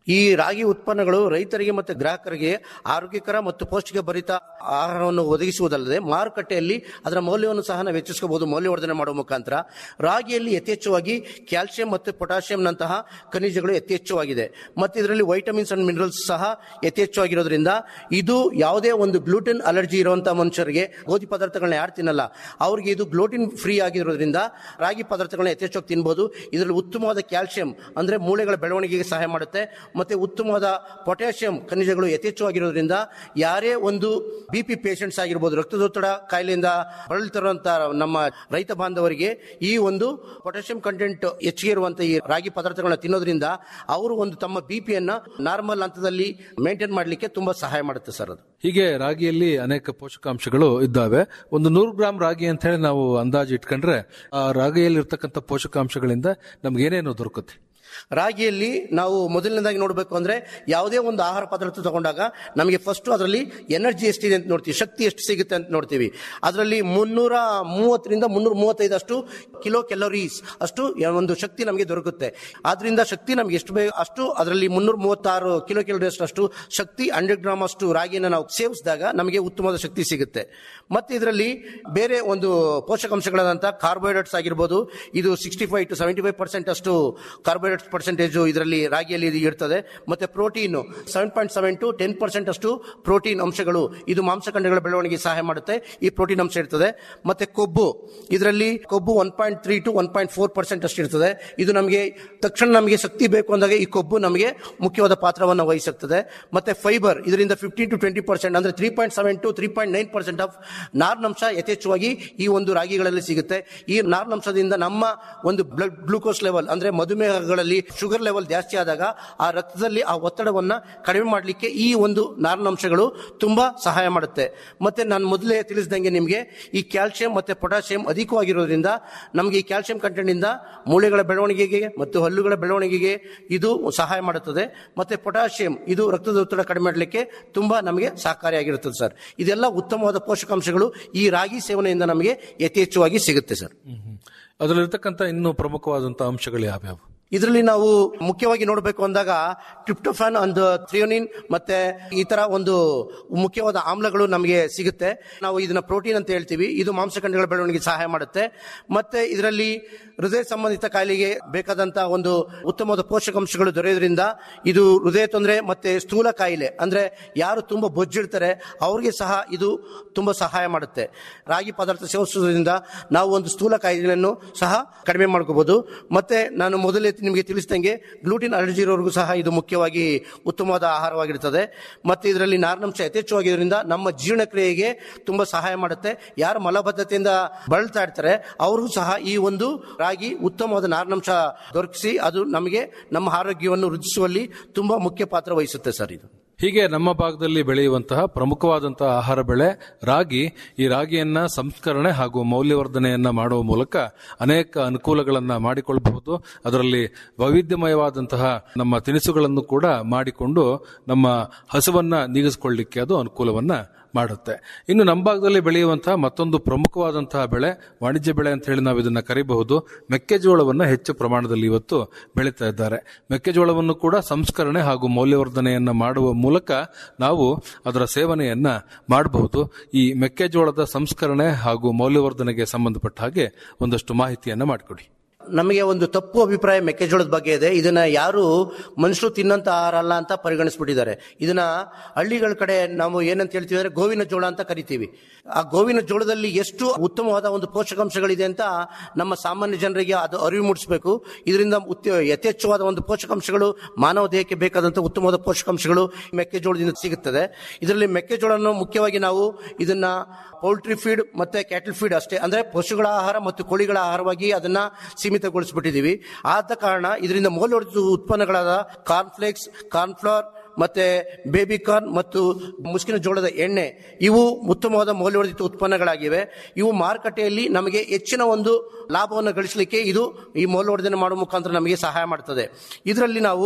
ಈ ರಾಗಿ ಉತ್ಪನ್ನಗಳು ರೈತರಿಗೆ ಮತ್ತು ಗ್ರಾಹಕರಿಗೆ ಆರೋಗ್ಯಕರ ಮತ್ತು ಪೌಷ್ಟಿಕ ಭರಿತ ಆಹಾರವನ್ನು ಒದಗಿಸುವುದಲ್ಲದೆ ಮಾರುಕಟ್ಟೆಯಲ್ಲಿ ಅದರ ಮೌಲ್ಯವನ್ನು ಸಹ ನಾವು ಹೆಚ್ಚಿಸಬಹುದು ಮೌಲ್ಯವರ್ಧನೆ ಮಾಡುವ ಮುಖಾಂತರ ರಾಗಿಯಲ್ಲಿ ಯಥೇಚ್ಛವಾಗಿ ಕ್ಯಾಲ್ಸಿಯಂ ಮತ್ತು ಪೊಟ್ಯಾಷಿಯಂನಂತಹ ಖನಿಜಗಳು ಯಥೇಚ್ಛವಾಗಿದೆ ಮತ್ತು ಇದರಲ್ಲಿ ವೈಟಮಿನ್ಸ್ ಅಂಡ್ ಮಿನರಲ್ಸ್ ಸಹ ಯಥೇಚ್ಛವಾಗಿರೋದ್ರಿಂದ ಇದು ಯಾವುದೇ ಒಂದು ಗ್ಲೂಟೆನ್ ಅಲರ್ಜಿ ಇರುವಂತಹ ಮನುಷ್ಯರಿಗೆ ಗೋಧಿ ಪದಾರ್ಥಗಳನ್ನ ಯಾರು ತಿನ್ನಲ್ಲ ಅವ್ರಿಗೆ ಇದು ಗ್ಲೂಟಿನ್ ಫ್ರೀ ಆಗಿರೋದ್ರಿಂದ ರಾಗಿ ಪದಾರ್ಥಗಳನ್ನ ಯಥೇಚ್ಛವಾಗಿ ತಿನ್ಬೋದು ಇದರಲ್ಲಿ ಉತ್ತಮವಾದ ಕ್ಯಾಲ್ಸಿಯಂ ಅಂದ್ರೆ ಮೂಳೆಗಳ ಬೆಳವಣಿಗೆಗೆ ಸಹಾಯ ಮಾಡುತ್ತೆ ಮತ್ತೆ ಉತ್ತಮವಾದ ಪೊಟ್ಯಾಷಿಯಂ ಖನಿಜಗಳು ಯಥೇಚ್ಛವಾಗಿರೋದ್ರಿಂದ ಯಾರೇ ಒಂದು ಬಿ ಪಿ ಪೇಷಂಟ್ಸ್ ಆಗಿರ್ಬೋದು ರಕ್ತದೊತ್ತಡ ಕಾಯಿಲೆಯಿಂದ ಬಳಲ್ತಿರುವಂತಹ ನಮ್ಮ ರೈತ ಬಾಂಧವರಿಗೆ ಈ ಒಂದು ಪೊಟ್ಯಾಷಿಯಂ ಕಂಟೆಂಟ್ ಹೆಚ್ಚಿಗೆ ಇರುವಂತಹ ಈ ರಾಗಿ ಪದಾರ್ಥಗಳನ್ನ ತಿನ್ನೋದ್ರಿಂದ ಅವರು ಒಂದು ತಮ್ಮ ಬಿ ಪಿಯನ್ನ ನಾರ್ಮಲ್ ಹಂತದಲ್ಲಿ ಮೇಂಟೈನ್ ಮಾಡಲಿಕ್ಕೆ ತುಂಬಾ ಸಹಾಯ ಮಾಡುತ್ತೆ ಸರ್ ಅದು ಹೀಗೆ ರಾಗಿಯಲ್ಲಿ ಅನೇಕ ಪೋಷಕಾಂಶಗಳು ಇದ್ದಾವೆ ಒಂದು ನೂರು ಗ್ರಾಂ ರಾಗಿ ಅಂತ ಹೇಳಿ ನಾವು ಅಂದಾಜು ಇಟ್ಕೊಂಡ್ರೆ ಆ ರಾಗಿಯಲ್ಲಿ ಇರ್ತಕ್ಕಂಥ ಪೋಷಕಾಂಶಗಳಿಂದ ನಮ್ಗೆ ಏನೇನು ದೊರಕುತ್ತೆ ರಾಗಿಯಲ್ಲಿ ನಾವು ಮೊದಲನೇದಾಗಿ ನೋಡಬೇಕು ಅಂದ್ರೆ ಯಾವುದೇ ಒಂದು ಆಹಾರ ಪದಾರ್ಥ ತಗೊಂಡಾಗ ನಮಗೆ ಫಸ್ಟ್ ಅದರಲ್ಲಿ ಎನರ್ಜಿ ಎಷ್ಟಿದೆ ಅಂತ ನೋಡ್ತೀವಿ ಶಕ್ತಿ ಎಷ್ಟು ಸಿಗುತ್ತೆ ಅಂತ ನೋಡ್ತೀವಿ ಅದರಲ್ಲಿ ಮುನ್ನೂರ ಮೂವತ್ತರಿಂದ ಮುನ್ನೂರ ಮೂವತ್ತೈದು ಅಷ್ಟು ಕಿಲೋ ಕ್ಯಾಲೋರೀಸ್ ಅಷ್ಟು ಒಂದು ಶಕ್ತಿ ನಮಗೆ ದೊರಕುತ್ತೆ ಆದ್ರಿಂದ ಶಕ್ತಿ ನಮ್ಗೆ ಎಷ್ಟು ಬೇಕು ಅಷ್ಟು ಅದರಲ್ಲಿ ಮುನ್ನೂರ ಮೂವತ್ತಾರು ಕಿಲೋ ಕ್ಯಾಲೋರೀಸ್ ಅಷ್ಟು ಶಕ್ತಿ ಹಂಡ್ರೆಡ್ ಗ್ರಾಮ್ ಅಷ್ಟು ರಾಗಿನ ನಾವು ಸೇವಿಸಿದಾಗ ನಮಗೆ ಉತ್ತಮವಾದ ಶಕ್ತಿ ಸಿಗುತ್ತೆ ಮತ್ತೆ ಇದರಲ್ಲಿ ಬೇರೆ ಒಂದು ಪೋಷಕಾಂಶಗಳಾದಂತಹ ಕಾರ್ಬೋಹೈಡ್ರೇಟ್ಸ್ ಆಗಿರ್ಬೋದು ಇದು sixty five to seventy five percent ಅಷ್ಟು ಕಾರ್ಬೋಹೈಡ್ರೇಟ್ಸ್ ಪರ್ಸೆಂಟೇಜ್ ಇದರಲ್ಲಿ ರಾಗಿಯಲ್ಲಿ ಇದು ಇರ್ತದೆ ಮತ್ತೆ protein seven point seven to ten percent ಅಷ್ಟು ಪ್ರೋಟೀನ್ ಅಂಶಗಳು ಇದು ಮಾಂಸಖಂಡಗಳ ಬೆಳವಣಿಗೆ ಸಹಾಯ ಮಾಡುತ್ತೆ ಈ ಪ್ರೋಟೀನ್ ಅಂಶ ಇರ್ತದೆ ಮತ್ತೆ ಕೊಬ್ಬು ಇದರಲ್ಲಿ ಕೊಬ್ಬು one point three to one point four percent ಅಷ್ಟು ಇರ್ತದೆ ಇದು ನಮಗೆ ತಕ್ಷಣ ನಮಗೆ ಶಕ್ತಿ ಬೇಕು ಅಂದಾಗ ಈ ಕೊಬ್ಬು ನಮಗೆ ಮುಖ್ಯವಾದ ಪಾತ್ರವನ್ನು ವಹಿಸುತ್ತದೆ ಮತ್ತೆ ಫೈಬರ್ ಇದರಿಂದ ಫಿಫ್ಟೀನ್ ಟು ಟ್ವೆಂಟಿ ಪರ್ಸೆಂಟ್ ಅಂದ್ರೆ three point seven to three point nine percent of ನಾರ್ನಂಶ ಯಥೇಚ್ಛವಾಗಿ ಈ ಒಂದು ರಾಗಿಗಳಲ್ಲಿ ಸಿಗುತ್ತೆ ಈ ನಾರ್ನಂಶದಿಂದ ನಮ್ಮ ಒಂದು ಬ್ಲಡ್ ಗ್ಲೂಕೋಸ್ ಲೆವೆಲ್ ಅಂದ್ರೆ ಮಧುಮೇಹಗಳಲ್ಲಿ ಶುಗರ್ ಲೆವೆಲ್ ಜಾಸ್ತಿ ಆದಾಗ ಆ ರಕ್ತದಲ್ಲಿ ಆ ಒತ್ತಡವನ್ನ ಕಡಿಮೆ ಮಾಡಲಿಕ್ಕೆ ಈ ಒಂದು ನಾರಿನಾಂಶಗಳು ತುಂಬಾ ಸಹಾಯ ಮಾಡುತ್ತೆ ಮತ್ತೆ ನಾನು ಮೊದಲೇ ತಿಳಿಸಿದಂಗೆ ನಿಮಗೆ ಈ ಕ್ಯಾಲ್ಸಿಯಂ ಮತ್ತೆ ಪೊಟ್ಯಾಷಿಯಂ ಅಧಿಕವಾಗಿರೋದ್ರಿಂದ ನಮಗೆ ಈ ಕ್ಯಾಲ್ಸಿಯಂ ಕಂಟೆಂಟ್ ಇಂದ ಮೂಳೆಗಳ ಬೆಳವಣಿಗೆಗೆ ಮತ್ತು ಹಲ್ಲುಗಳ ಬೆಳವಣಿಗೆಗೆ ಇದು ಸಹಾಯ ಮಾಡುತ್ತದೆ ಮತ್ತೆ ಪೊಟ್ಯಾಷಿಯಂ ಇದು ರಕ್ತದ ಒತ್ತಡ ಕಡಿಮೆ ಮಾಡಲಿಕ್ಕೆ ತುಂಬಾ ನಮಗೆ ಸಹಕಾರಿಯಾಗಿರುತ್ತದೆ ಸರ್ ಇದೆಲ್ಲ ಉತ್ತಮವಾದ ಪೋಷಕಾಂಶಗಳು ಈ ರಾಗಿ ಸೇವನೆಯಿಂದ ನಮಗೆ ಯಥೇಚ್ಛವಾಗಿ ಸಿಗುತ್ತೆ ಸರ್ ಅದರಲ್ಲಿರ್ತಕ್ಕಂಥ ಇನ್ನೂ ಪ್ರಮುಖವಾದಂತಹ ಅಂಶಗಳು ಯಾವ್ಯಾವು ಇದರಲ್ಲಿ ನಾವು ಮುಖ್ಯವಾಗಿ ನೋಡಬೇಕು ಅಂದಾಗ ಟ್ರಿಪ್ಟೋಫಾನ್ ಒಂದು ಥ್ರಿಯೋನಿನ್ ಮತ್ತೆ ಈ ತರ ಒಂದು ಮುಖ್ಯವಾದ ಆಮ್ಲಗಳು ನಮಗೆ ಸಿಗುತ್ತೆ ನಾವು ಇದನ್ನ ಪ್ರೋಟೀನ್ ಅಂತ ಹೇಳ್ತೀವಿ ಇದು ಮಾಂಸಖಂಡಗಳ ಬೆಳವಣಿಗೆ ಸಹಾಯ ಮಾಡುತ್ತೆ ಮತ್ತೆ ಇದರಲ್ಲಿ ಹೃದಯ ಸಂಬಂಧಿತ ಕಾಯಿಲೆಗೆ ಬೇಕಾದಂತಹ ಒಂದು ಉತ್ತಮವಾದ ಪೋಷಕಾಂಶಗಳು ದೊರೆಯೋದ್ರಿಂದ ಇದು ಹೃದಯ ತೊಂದರೆ ಮತ್ತೆ ಸ್ಥೂಲ ಕಾಯಿಲೆ ಅಂದ್ರೆ ಯಾರು ತುಂಬಾ ಬೊಜ್ಜಿಡ್ತಾರೆ ಅವ್ರಿಗೆ ಸಹ ಇದು ತುಂಬಾ ಸಹಾಯ ಮಾಡುತ್ತೆ ರಾಗಿ ಪದಾರ್ಥ ಸೇವಿಸುವುದರಿಂದ ನಾವು ಒಂದು ಸ್ಥೂಲ ಕಾಯಿಲೆಯನ್ನು ಸಹ ಕಡಿಮೆ ಮಾಡ್ಕೋಬಹುದು ಮತ್ತೆ ನಾನು ಮೊದಲೇ ನಿಮಗೆ ತಿಳಿಸಿದಂಗೆ ಗ್ಲೂಟಿನ್ ಅಲರ್ಜಿ ಇರೋರಿಗೂ ಸಹ ಇದು ಮುಖ್ಯವಾಗಿ ಉತ್ತಮವಾದ ಆಹಾರವಾಗಿರುತ್ತದೆ ಮತ್ತೆ ಇದರಲ್ಲಿ ನಾರಿನಂಶ ಯಥೇಚ್ಛವಾಗಿರೋದ್ರಿಂದ ನಮ್ಮ ಜೀರ್ಣಕ್ರಿಯೆಗೆ ತುಂಬಾ ಸಹಾಯ ಮಾಡುತ್ತೆ ಯಾರು ಮಲಬದ್ಧತೆಯಿಂದ ಬಳಲ್ತಾ ಇರ್ತಾರೆ ಅವ್ರಿಗೂ ಸಹ ಈ ಒಂದು ರಾಗಿ ಉತ್ತಮವಾದ ನಾರಿನಂಶ ದೊರಕಿಸಿ ಅದು ನಮಗೆ ನಮ್ಮ ಆರೋಗ್ಯವನ್ನು ವೃದ್ಧಿಸುವಲ್ಲಿ ತುಂಬಾ ಮುಖ್ಯ ಪಾತ್ರ ವಹಿಸುತ್ತೆ ಸರ್ ಇದು ಹೀಗೆ ನಮ್ಮ ಭಾಗದಲ್ಲಿ ಬೆಳೆಯುವಂತಹ ಪ್ರಮುಖವಾದಂತಹ ಆಹಾರ ಬೆಳೆ ರಾಗಿ ಈ ರಾಗಿಯನ್ನ ಸಂಸ್ಕರಣೆ ಹಾಗೂ ಮೌಲ್ಯವರ್ಧನೆಯನ್ನ ಮಾಡುವ ಮೂಲಕ ಅನೇಕ ಅನುಕೂಲಗಳನ್ನ ಮಾಡಿಕೊಳ್ಳಬಹುದು ಅದರಲ್ಲಿ ವೈವಿಧ್ಯಮಯವಾದಂತಹ ನಮ್ಮ ತಿನಿಸುಗಳನ್ನು ಕೂಡ ಮಾಡಿಕೊಂಡು ನಮ್ಮ ಹಸುವನ್ನ ನೀಗಿಸಿಕೊಳ್ಳಿಕ್ಕೆ ಅದು ಅನುಕೂಲವನ್ನ ಮಾಡುತ್ತೆ ಇನ್ನು ನಮ್ಮ ಭಾಗದಲ್ಲಿ ಬೆಳೆಯುವಂತಹ ಮತ್ತೊಂದು ಪ್ರಮುಖವಾದಂತಹ ಬೆಳೆ ವಾಣಿಜ್ಯ ಬೆಳೆ ಅಂತ ಹೇಳಿ ನಾವು ಇದನ್ನ ಕರಿಬಹುದು ಮೆಕ್ಕೆಜೋಳವನ್ನ ಹೆಚ್ಚು ಪ್ರಮಾಣದಲ್ಲಿ ಇವತ್ತು ಬೆಳೀತಾ ಇದ್ದಾರೆ ಮೆಕ್ಕೆಜೋಳವನ್ನು ಕೂಡ ಸಂಸ್ಕರಣೆ ಹಾಗೂ ಮೌಲ್ಯವರ್ಧನೆಯನ್ನ ಮಾಡುವ ಮೂಲಕ ನಾವು ಅದರ ಸೇವನೆಯನ್ನ ಮಾಡಬಹುದು ಈ ಮೆಕ್ಕೆಜೋಳದ ಸಂಸ್ಕರಣೆ ಹಾಗೂ ಮೌಲ್ಯವರ್ಧನೆಗೆ ಸಂಬಂಧಪಟ್ಟ ಹಾಗೆ ಒಂದಷ್ಟು ಮಾಹಿತಿಯನ್ನ ಮಾಡಿಕೊಡಿ ನಮಗೆ ಒಂದು ತಪ್ಪು ಅಭಿಪ್ರಾಯ ಮೆಕ್ಕೆಜೋಳದ ಬಗ್ಗೆ ಇದೆ ಇದನ್ನ ಯಾರು ಮನುಷ್ಯರು ತಿನ್ನಂತ ಆಹಾರ ಅಲ್ಲ ಅಂತ ಪರಿಗಣಿಸ್ಬಿಟ್ಟಿದ್ದಾರೆ ಇದನ್ನ ಹಳ್ಳಿಗಳ ಕಡೆ ನಾವು ಏನಂತ ಹೇಳ್ತೀವಿ ಅಂದ್ರೆ ಗೋವಿನ ಜೋಳ ಅಂತ ಕರಿತೀವಿ ಆ ಗೋವಿನ ಜೋಳದಲ್ಲಿ ಎಷ್ಟು ಉತ್ತಮವಾದ ಒಂದು ಪೋಷಕಾಂಶಗಳಿದೆ ಅಂತ ನಮ್ಮ ಸಾಮಾನ್ಯ ಜನರಿಗೆ ಅದು ಅರಿವು ಮೂಡಿಸಬೇಕು ಇದರಿಂದ ಉತ್ತ- ಯಥೇಚ್ಛವಾದ ಒಂದು ಪೋಷಕಾಂಶಗಳು ಮಾನವ ದೇಹಕ್ಕೆ ಬೇಕಾದಂತ ಉತ್ತಮವಾದ ಪೋಷಕಾಂಶಗಳು ಮೆಕ್ಕೆಜೋಳದಿಂದ ಸಿಗುತ್ತದೆ ಇದರಲ್ಲಿ ಮೆಕ್ಕೆಜೋಳವನ್ನು ಮುಖ್ಯವಾಗಿ ನಾವು ಇದನ್ನ ಪೌಲ್ಟ್ರಿ ಫೀಡ್ ಮತ್ತೆ ಕ್ಯಾಟಲ್ ಫೀಡ್ ಅಷ್ಟೇ ಅಂದ್ರೆ ಪಶುಗಳ ಆಹಾರ ಮತ್ತು ಕೋಳಿಗಳ ಆಹಾರವಾಗಿ ಅದನ್ನ ಸೀಮಿತಗೊಳಿಸ್ಬಿಟ್ಟಿದೀವಿ ಆದ ಕಾರಣ ಇದರಿಂದ ಮೌಲ್ಯವರ್ಧಿತ ಉತ್ಪನ್ನಗಳಾದ ಕಾರ್ನ್ಫ್ಲೇಕ್ಸ್ ಕಾರ್ನ್ಫ್ಲವರ್ ಮತ್ತೆ ಬೇಬಿ ಕಾರ್ನ್ ಮತ್ತು ಮುಸ್ಕಿನ ಜೋಳದ ಎಣ್ಣೆ ಇವು ಉತ್ತಮವಾದ ಮೌಲ್ಯವರ್ಧಿತ ಉತ್ಪನ್ನಗಳಾಗಿವೆ ಇವು ಮಾರುಕಟ್ಟೆಯಲ್ಲಿ ನಮಗೆ ಹೆಚ್ಚಿನ ಒಂದು ಲಾಭವನ್ನು ಗಳಿಸಲಿಕ್ಕೆ ಇದು ಈ ಮೌಲ್ಯವರ್ಧನೆ ಮಾಡುವ ಮುಖಾಂತರ ನಮಗೆ ಸಹಾಯ ಮಾಡ್ತದೆ ಇದರಲ್ಲಿ ನಾವು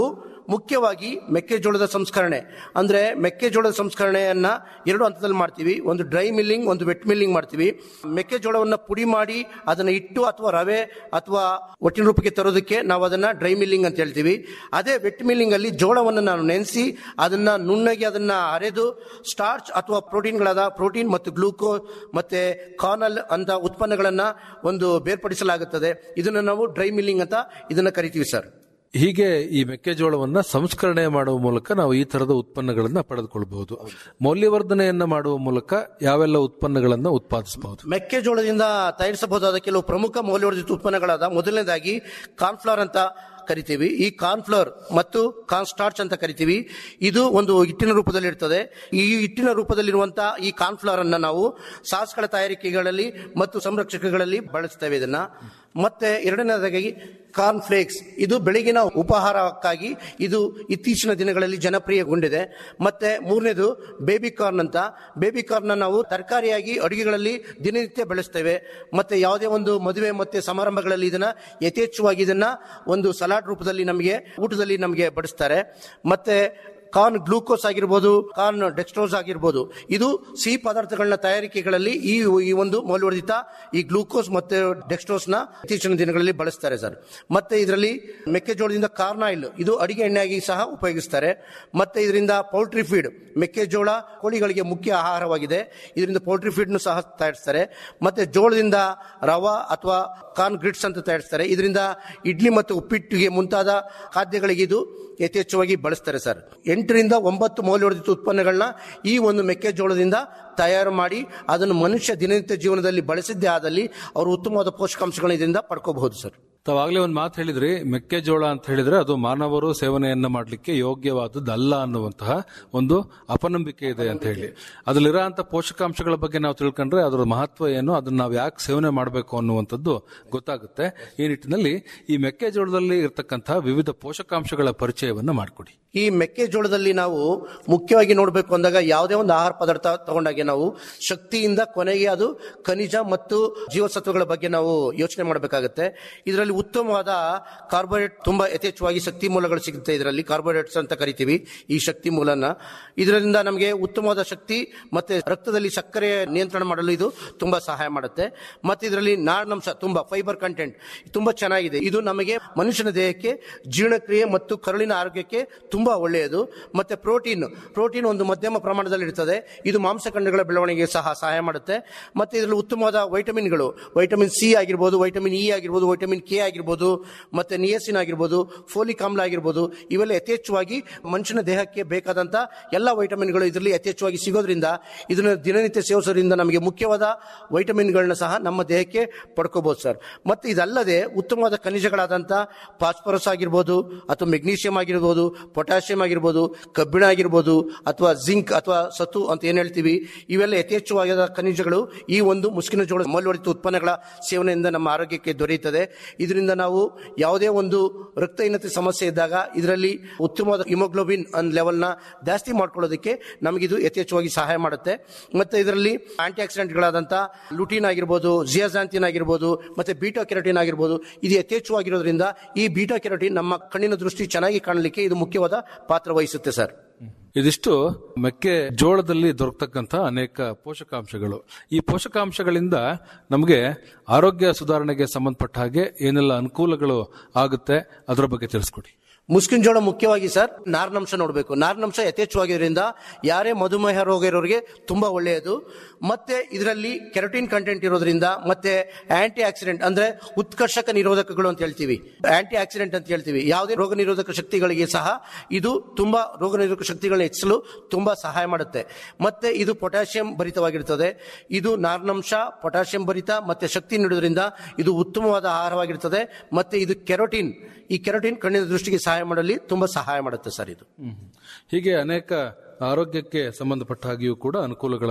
ಮುಖ್ಯವಾಗಿ ಮೆಕ್ಕೆಜೋಳದ ಸಂಸ್ಕರಣೆ ಅಂದ್ರೆ ಮೆಕ್ಕೆಜೋಳದ ಸಂಸ್ಕರಣೆಯನ್ನ ಎರಡು ಹಂತದಲ್ಲಿ ಮಾಡ್ತೀವಿ ಒಂದು ಡ್ರೈ ಮಿಲ್ಲಿಂಗ್ ಒಂದು ವೆಟ್ ಮಿಲ್ಲಿಂಗ್ ಮಾಡ್ತೀವಿ ಮೆಕ್ಕೆಜೋಳವನ್ನ ಪುಡಿ ಮಾಡಿ ಅದನ್ನ ಇಟ್ಟು ಅಥವಾ ರವೆ ಅಥವಾ ಒಟ್ಟಿನ ರೂಪಕ್ಕೆ ತರೋದಕ್ಕೆ ನಾವು ಅದನ್ನ ಡ್ರೈ ಮಿಲ್ಲಿಂಗ್ ಅಂತ ಹೇಳ್ತೀವಿ ಅದೇ ವೆಟ್ ಮಿಲ್ಲಿಂಗ್ ಅಲ್ಲಿ ಜೋಳವನ್ನು ನಾನು ನೆನೆಸಿ ಅದನ್ನ ನುಣ್ಣಗೆ ಅದನ್ನ ಅರೆದು ಸ್ಟಾರ್ಚ್ ಅಥವಾ ಪ್ರೋಟೀನ್ಗಳಾದ ಪ್ರೋಟೀನ್ ಮತ್ತು ಗ್ಲೂಕೋ ಮತ್ತೆ ಕಾರ್ನಲ್ ಅಂತ ಉತ್ಪನ್ನಗಳನ್ನ ಒಂದು ಬೇರ್ಪಡಿಸಲಾಗುತ್ತದೆ ಇದನ್ನ ನಾವು ಡ್ರೈ ಮಿಲ್ಲಿಂಗ್ ಅಂತ ಇದನ್ನ ಕರಿತೀವಿ ಸರ್ ಹೀಗೆ ಈ ಮೆಕ್ಕೆಜೋಳವನ್ನ ಸಂಸ್ಕರಣೆ ಮಾಡುವ ಮೂಲಕ ನಾವು ಈ ತರದ ಉತ್ಪನ್ನಗಳನ್ನ ಪಡೆದುಕೊಳ್ಳಬಹುದು ಮೌಲ್ಯವರ್ಧನೆಯನ್ನ ಮಾಡುವ ಮೂಲಕ ಯಾವೆಲ್ಲ ಉತ್ಪನ್ನಗಳನ್ನ ಉತ್ಪಾದಿಸಬಹುದು ಮೆಕ್ಕೆಜೋಳದಿಂದ ತಯಾರಿಸಬಹುದಾದ ಕೆಲವು ಪ್ರಮುಖ ಮೌಲ್ಯವರ್ಧಿತ ಉತ್ಪನ್ನಗಳಾದ ಮೊದಲನೇದಾಗಿ ಕಾರ್ನ್ಫ್ಲವರ್ ಅಂತ ಕರಿತೀವಿ ಈ ಕಾರ್ನ್ಫ್ಲವರ್ ಮತ್ತು ಕಾರ್ನ್ ಸ್ಟಾರ್ಚ್ ಅಂತ ಕರಿತೀವಿ ಇದು ಒಂದು ಹಿಟ್ಟಿನ ರೂಪದಲ್ಲಿ ಇರ್ತದೆ ಈ ಹಿಟ್ಟಿನ ರೂಪದಲ್ಲಿರುವಂತಹ ಈ ಕಾರ್ನ್ಫ್ಲವರ್ ಅನ್ನ ನಾವು ಸಾಸ್ಗಳ ತಯಾರಿಕೆಗಳಲ್ಲಿ ಮತ್ತು ಸಂರಕ್ಷಕಗಳಲ್ಲಿ ಬಳಸ್ತೇವೆ ಇದನ್ನ ಮತ್ತೆ ಎರಡನೇದಾಗಿ ಕಾರ್ನ್ ಫ್ಲೇಕ್ಸ್ ಇದು ಬೆಳಗಿನ ಉಪಹಾರಕ್ಕಾಗಿ ಇದು ಇತ್ತೀಚಿನ ದಿನಗಳಲ್ಲಿ ಜನಪ್ರಿಯಗೊಂಡಿದೆ ಮತ್ತೆ ಮೂರನೇದು ಬೇಬಿ ಕಾರ್ನ್ ಅಂತ ಬೇಬಿ ಕಾರ್ನ್ ನಾವು ತರಕಾರಿಯಾಗಿ ಅಡುಗೆಗಳಲ್ಲಿ ದಿನನಿತ್ಯ ಬೆಳೆಸ್ತೇವೆ ಮತ್ತೆ ಯಾವುದೇ ಒಂದು ಮದುವೆ ಮತ್ತೆ ಸಮಾರಂಭಗಳಲ್ಲಿ ಇದನ್ನ ಯಥೇಚ್ಛವಾಗಿ ಇದನ್ನ ಒಂದು ಸಲಾಡ್ ರೂಪದಲ್ಲಿ ನಮಗೆ ಊಟದಲ್ಲಿ ನಮಗೆ ಬಡಿಸ್ತಾರೆ ಮತ್ತೆ ಕಾರ್ನ್ ಗ್ಲೂಕೋಸ್ ಆಗಿರ್ಬೋದು ಕಾರ್ನ್ ಡೆಕ್ಸ್ಟ್ರೋಸ್ ಆಗಿರ್ಬೋದು ಇದು ಸಿಹಿ ಪದಾರ್ಥಗಳನ್ನ ತಯಾರಿಕೆಗಳಲ್ಲಿ ಈ ಈ ಒಂದು ಮೌಲ್ಯವರ್ಧಿತ ಈ ಗ್ಲೂಕೋಸ್ ಮತ್ತೆ ಡೆಕ್ಸ್ಟ್ರೋಸ್ ನ ಇತ್ತೀಚಿನ ದಿನಗಳಲ್ಲಿ ಬಳಸ್ತಾರೆ ಸರ್ ಮತ್ತೆ ಇದರಲ್ಲಿ ಮೆಕ್ಕೆಜೋಳದಿಂದ ಕಾರ್ನ್ ಆಯಿಲ್ ಇದು ಅಡಿಗೆ ಎಣ್ಣೆಯಾಗಿ ಸಹ ಉಪಯೋಗಿಸ್ತಾರೆ ಮತ್ತೆ ಇದರಿಂದ ಪೌಲ್ಟ್ರಿ ಫೀಡ್ ಮೆಕ್ಕೆಜೋಳ ಕೋಳಿಗಳಿಗೆ ಮುಖ್ಯ ಆಹಾರವಾಗಿದೆ ಇದರಿಂದ ಪೌಲ್ಟ್ರಿ ಫೀಡ್ ಸಹ ತಯಾರಿಸ್ತಾರೆ ಮತ್ತೆ ಜೋಳದಿಂದ ರವಾ ಅಥವಾ ಕಾರ್ನ್ ಗ್ರಿಡ್ಸ್ ಅಂತ ತಯಾರಿಸ್ತಾರೆ ಇದರಿಂದ ಇಡ್ಲಿ ಮತ್ತು ಉಪ್ಪಿಟ್ಟಿಗೆ ಮುಂತಾದ ಖಾದ್ಯಗಳಿಗೆ ಇದು ಯಥೇಚ್ಛವಾಗಿ ಬಳಸ್ತಾರೆ ಸರ್ ಎಂಟರಿಂದ ಒಂಬತ್ತು ಮೌಲ್ಯವರ್ಧಿತ ಉತ್ಪನ್ನಗಳನ್ನ ಈ ಒಂದು ಮೆಕ್ಕೆಜೋಳದಿಂದ ತಯಾರು ಮಾಡಿ ಅದನ್ನು ಮನುಷ್ಯ ದಿನನಿತ್ಯ ಜೀವನದಲ್ಲಿ ಬಳಸಿದ್ದೇ ಆದಲ್ಲಿ ಅವರು ಉತ್ತಮವಾದ ಪೋಷಕಾಂಶಗಳನ್ನ ಇದರಿಂದ ಪಡ್ಕೋಬಹುದು ಸರ್ ತಾವಾಗ್ಲೇ ಒಂದು ಮಾತು ಹೇಳಿದ್ರಿ ಮೆಕ್ಕೆಜೋಳ ಅಂತ ಹೇಳಿದ್ರೆ ಅದು ಮಾನವರು ಸೇವನೆಯನ್ನ ಮಾಡಲಿಕ್ಕೆ ಯೋಗ್ಯವಾದದ್ದಲ್ಲ ಅನ್ನುವಂತಹ ಒಂದು ಅಪನಂಬಿಕೆ ಇದೆ ಅಂತ ಹೇಳಿ ಅದ್ರಲ್ಲಿರೋ ಪೋಷಕಾಂಶಗಳ ಬಗ್ಗೆ ನಾವು ತಿಳ್ಕೊಂಡ್ರೆ ಅದರ ಮಹತ್ವ ಏನು ಅದನ್ನ ನಾವು ಯಾಕೆ ಸೇವನೆ ಮಾಡಬೇಕು ಅನ್ನುವಂಥದ್ದು ಗೊತ್ತಾಗುತ್ತೆ ಈ ನಿಟ್ಟಿನಲ್ಲಿ ಈ ಮೆಕ್ಕೆಜೋಳದಲ್ಲಿ ಇರತಕ್ಕಂತಹ ವಿವಿಧ ಪೋಷಕಾಂಶಗಳ ಪರಿಚಯವನ್ನ ಮಾಡಿಕೊಡಿ ಈ ಮೆಕ್ಕೆಜೋಳದಲ್ಲಿ ನಾವು ಮುಖ್ಯವಾಗಿ ನೋಡಬೇಕು ಅಂದಾಗ ಯಾವುದೇ ಒಂದು ಆಹಾರ ಪದಾರ್ಥ ತಗೊಂಡಾಗೆ ನಾವು ಶಕ್ತಿಯಿಂದ ಕೊನೆಗೆ ಅದು ಖನಿಜ ಮತ್ತು ಜೀವಸತ್ವಗಳ ಬಗ್ಗೆ ನಾವು ಯೋಚನೆ ಮಾಡಬೇಕಾಗುತ್ತೆ ಇದರಲ್ಲಿ ಉತ್ತಮವಾದ ಕಾರ್ಬೋಹೈಡ್ರೇಟ್ ತುಂಬಾ ಯಥೇಚ್ಛವಾಗಿ ಶಕ್ತಿ ಮೂಲಗಳು ಸಿಗುತ್ತೆ ಇದರಲ್ಲಿ ಕಾರ್ಬೋಹೈಡ್ರೇಟ್ಸ್ ಅಂತ ಕರಿತೀವಿ ಈ ಶಕ್ತಿ ಮೂಲನ ಇದರಿಂದ ನಮಗೆ ಉತ್ತಮವಾದ ಶಕ್ತಿ ಮತ್ತೆ ರಕ್ತದಲ್ಲಿ ಸಕ್ಕರೆ ನಿಯಂತ್ರಣ ಮಾಡಲು ಇದು ತುಂಬಾ ಸಹಾಯ ಮಾಡುತ್ತೆ ಮತ್ತೆ ಇದರಲ್ಲಿ ನಾರಿನಂಶ ತುಂಬಾ ಫೈಬರ್ ಕಂಟೆಂಟ್ ತುಂಬಾ ಚೆನ್ನಾಗಿದೆ ಇದು ನಮಗೆ ಮನುಷ್ಯನ ದೇಹಕ್ಕೆ ಜೀರ್ಣಕ್ರಿಯೆ ಮತ್ತು ಕರುಳಿನ ಆರೋಗ್ಯಕ್ಕೆ ತುಂಬಾ ಒಳ್ಳೆಯದು ಮತ್ತೆ ಪ್ರೋಟೀನ್ ಪ್ರೋಟೀನ್ ಒಂದು ಮಧ್ಯಮ ಪ್ರಮಾಣದಲ್ಲಿ ಇರ್ತದೆ ಇದು ಮಾಂಸಖಂಡಗಳ ಬೆಳವಣಿಗೆಗೆ ಸಹ ಸಹಾಯ ಮಾಡುತ್ತೆ ಮತ್ತೆ ಇದರಲ್ಲಿ ಉತ್ತಮವಾದ ವೈಟಮಿನ್ಗಳು ವೈಟಮಿನ್ ಸಿ ಆಗಿರ್ಬೋದು ವೈಟಮಿನ್ ಇ ಆಗಿರ್ಬೋದು ವೈಟಮಿನ್ ಕೆ ಆಗಿರ್ಬೋದು ಮತ್ತೆ ನಿಯಸಿನ್ ಆಗಿರ್ಬೋದು ಫೋಲಿಕ್ ಆಮ್ಲ ಆಗಿರ್ಬೋದು ಇವೆಲ್ಲ ಯಥೇಚ್ಛವಾಗಿ ಮನುಷ್ಯನ ದೇಹಕ್ಕೆ ಬೇಕಾದಂತ ಎಲ್ಲ ವೈಟಮಿನ್ಗಳು ಇದರಲ್ಲಿ ಯಥೇಚ್ಛವಾಗಿ ಸಿಗೋದ್ರಿಂದ ಇದನ್ನು ದಿನನಿತ್ಯ ಸೇವಿಸೋದ್ರಿಂದ ನಮಗೆ ಮುಖ್ಯವಾದ ವೈಟಮಿನ್ಗಳನ್ನ ಸಹ ನಮ್ಮ ದೇಹಕ್ಕೆ ಪಡ್ಕೋಬಹುದು ಸರ್ ಮತ್ತೆ ಇದಲ್ಲದೆ ಉತ್ತಮವಾದ ಖನಿಜಗಳಾದಂಥ ಫಾಸ್ಫರಸ್ ಆಗಿರ್ಬೋದು ಅಥವಾ ಮೆಗ್ನೀಷಿಯಂ ಆಗಿರ್ಬೋದು ಪೊಟ್ಯಾಷಿಯಂ ಆಗಿರ್ಬೋದು ಕಬ್ಬಿಣ ಆಗಿರ್ಬೋದು ಅಥವಾ ಜಿಂಕ್ ಅಥವಾ ಸತು ಅಂತ ಏನ್ ಹೇಳ್ತೀವಿ ಇವೆಲ್ಲ ಯಥೇಚ್ಛವಾದ ಖನಿಜಗಳು ಈ ಒಂದು ಮುಸ್ಕಿನ ಜೋಳ ಮೌಲ್ಯವರ್ಧಿತ ಉತ್ಪನ್ನಗಳ ಸೇವನೆಯಿಂದ ನಮ್ಮ ಆರೋಗ್ಯಕ್ಕೆ ದೊರೆಯುತ್ತದೆ ಇದರಿಂದ ನಾವು ಯಾವುದೇ ಒಂದು ರಕ್ತಹೀನತೆ ಸಮಸ್ಯೆ ಇದ್ದಾಗ ಇದರಲ್ಲಿ ಉತ್ತಮವಾದ ಹಿಮೋಗ್ಲೋಬಿನ್ ಅನ್ ಲೆವೆಲ್ನ ಜಾಸ್ತಿ ಮಾಡ್ಕೊಳ್ಳೋದಕ್ಕೆ ನಮಗಿದು ಯಥೇಚ್ಛವಾಗಿ ಸಹಾಯ ಮಾಡುತ್ತೆ ಮತ್ತೆ ಇದರಲ್ಲಿ ಆಂಟಿ ಆಕ್ಸಿಡೆಂಟ್ಗಳಾದಂಥ ಲುಟಿನ್ ಆಗಿರ್ಬೋದು ಜಿಯಾಜಾಂತಿನ್ ಆಗಿರ್ಬೋದು ಮತ್ತೆ ಬೀಟಾ ಕೆರಟಿನ್ ಆಗಿರ್ಬೋದು ಇದು ಯಥೇಚ್ಛವಾಗಿರೋದ್ರಿಂದ ಈ ಬೀಟಾ ಕೆರಟಿನ್ ನಮ್ಮ ಕಣ್ಣಿನ ದೃಷ್ಟಿ ಚೆನ್ನಾಗಿ ಕಾಣಲಿಕ್ಕೆ ಇದು ಮುಖ್ಯವಾದ ಪಾತ್ರ ವಹಿಸುತ್ತೆ ಸರ್ ಇದಿಷ್ಟು ಮೆಕ್ಕೆ ಜೋಳದಲ್ಲಿ ದೊರಕತಕ್ಕಂಥ ಅನೇಕ ಪೋಷಕಾಂಶಗಳು ಈ ಪೋಷಕಾಂಶಗಳಿಂದ ನಮಗೆ ಆರೋಗ್ಯ ಸುಧಾರಣೆಗೆ ಸಂಬಂಧಪಟ್ಟ ಹಾಗೆ ಏನೆಲ್ಲ ಅನುಕೂಲಗಳು ಆಗುತ್ತೆ ಅದರ ಬಗ್ಗೆ ತಿಳಿಸ್ಕೊಡಿ ಮುಸ್ಕಿನ ಜೋಳ ಮುಖ್ಯವಾಗಿ ಸರ್ ನಾರಿನಂಶ ನೋಡಬೇಕು ನಾರಿನಂಶ ಯಥೇಚ್ಛವಾಗಿರೋದ್ರಿಂದ ಯಾರೇ ಮಧುಮೇಹ ರೋಗ ಇರೋರಿಗೆ ತುಂಬಾ ಒಳ್ಳೆಯದು ಮತ್ತೆ ಇದರಲ್ಲಿ ಕೆರಟಿನ್ ಕಂಟೆಂಟ್ ಇರೋದ್ರಿಂದ ಮತ್ತೆ ಆಂಟಿ ಆಕ್ಸಿಡೆಂಟ್ ಅಂದ್ರೆ ಉತ್ಕರ್ಷಕ ನಿರೋಧಕಗಳು ಅಂತ ಹೇಳ್ತೀವಿ ಆಂಟಿ ಆಕ್ಸಿಡೆಂಟ್ ಅಂತ ಹೇಳ್ತೀವಿ ಯಾವುದೇ ರೋಗ ನಿರೋಧಕ ಶಕ್ತಿಗಳಿಗೆ ಸಹ ಇದು ತುಂಬಾ ರೋಗ ನಿರೋಧಕ ಶಕ್ತಿಗಳನ್ನ ಹೆಚ್ಚಿಸಲು ತುಂಬಾ ಸಹಾಯ ಮಾಡುತ್ತೆ ಮತ್ತೆ ಇದು ಪೊಟ್ಯಾಷಿಯಂ ಭರಿತವಾಗಿರ್ತದೆ ಇದು ನಾರಿನಂಶ ಪೊಟ್ಯಾಷಿಯಂ ಭರಿತ ಮತ್ತೆ ಶಕ್ತಿ ನೀಡೋದ್ರಿಂದ ಇದು ಉತ್ತಮವಾದ ಆಹಾರವಾಗಿರ್ತದೆ ಮತ್ತೆ ಇದು ಕೆರೋಟಿನ್ ಈ ಕೆರೋಟಿನ್ ಕಣ್ಣಿನ ದೃಷ್ಟಿಗೆ ಸಹಾಯ ಮಾಡಲಿ ತುಂಬಾ ಸಹಾಯ ಮಾಡುತ್ತೆ ಸರ್ ಇದು ಹೀಗೆ ಅನೇಕ ಆರೋಗ್ಯಕ್ಕೆ ಸಂಬಂಧಪಟ್ಟ ಹಾಗೆಯೂ ಕೂಡ ಅನುಕೂಲಗಳನ್ನ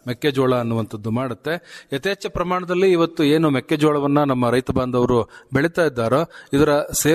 ಮೆಕ್ಕೆಜೋಳ ಅನ್ನುವಂಥದ್ದು ಮಾಡುತ್ತೆ ಯಥೇಚ್ಛ ಪ್ರಮಾಣದಲ್ಲಿ ಇವತ್ತು ಏನು ಮೆಕ್ಕೆಜೋಳವನ್ನ ನಮ್ಮ ರೈತ ಬಾಂಧವರು ಬೆಳೀತಾ ಇದ್ದಾರೋ ಇದರ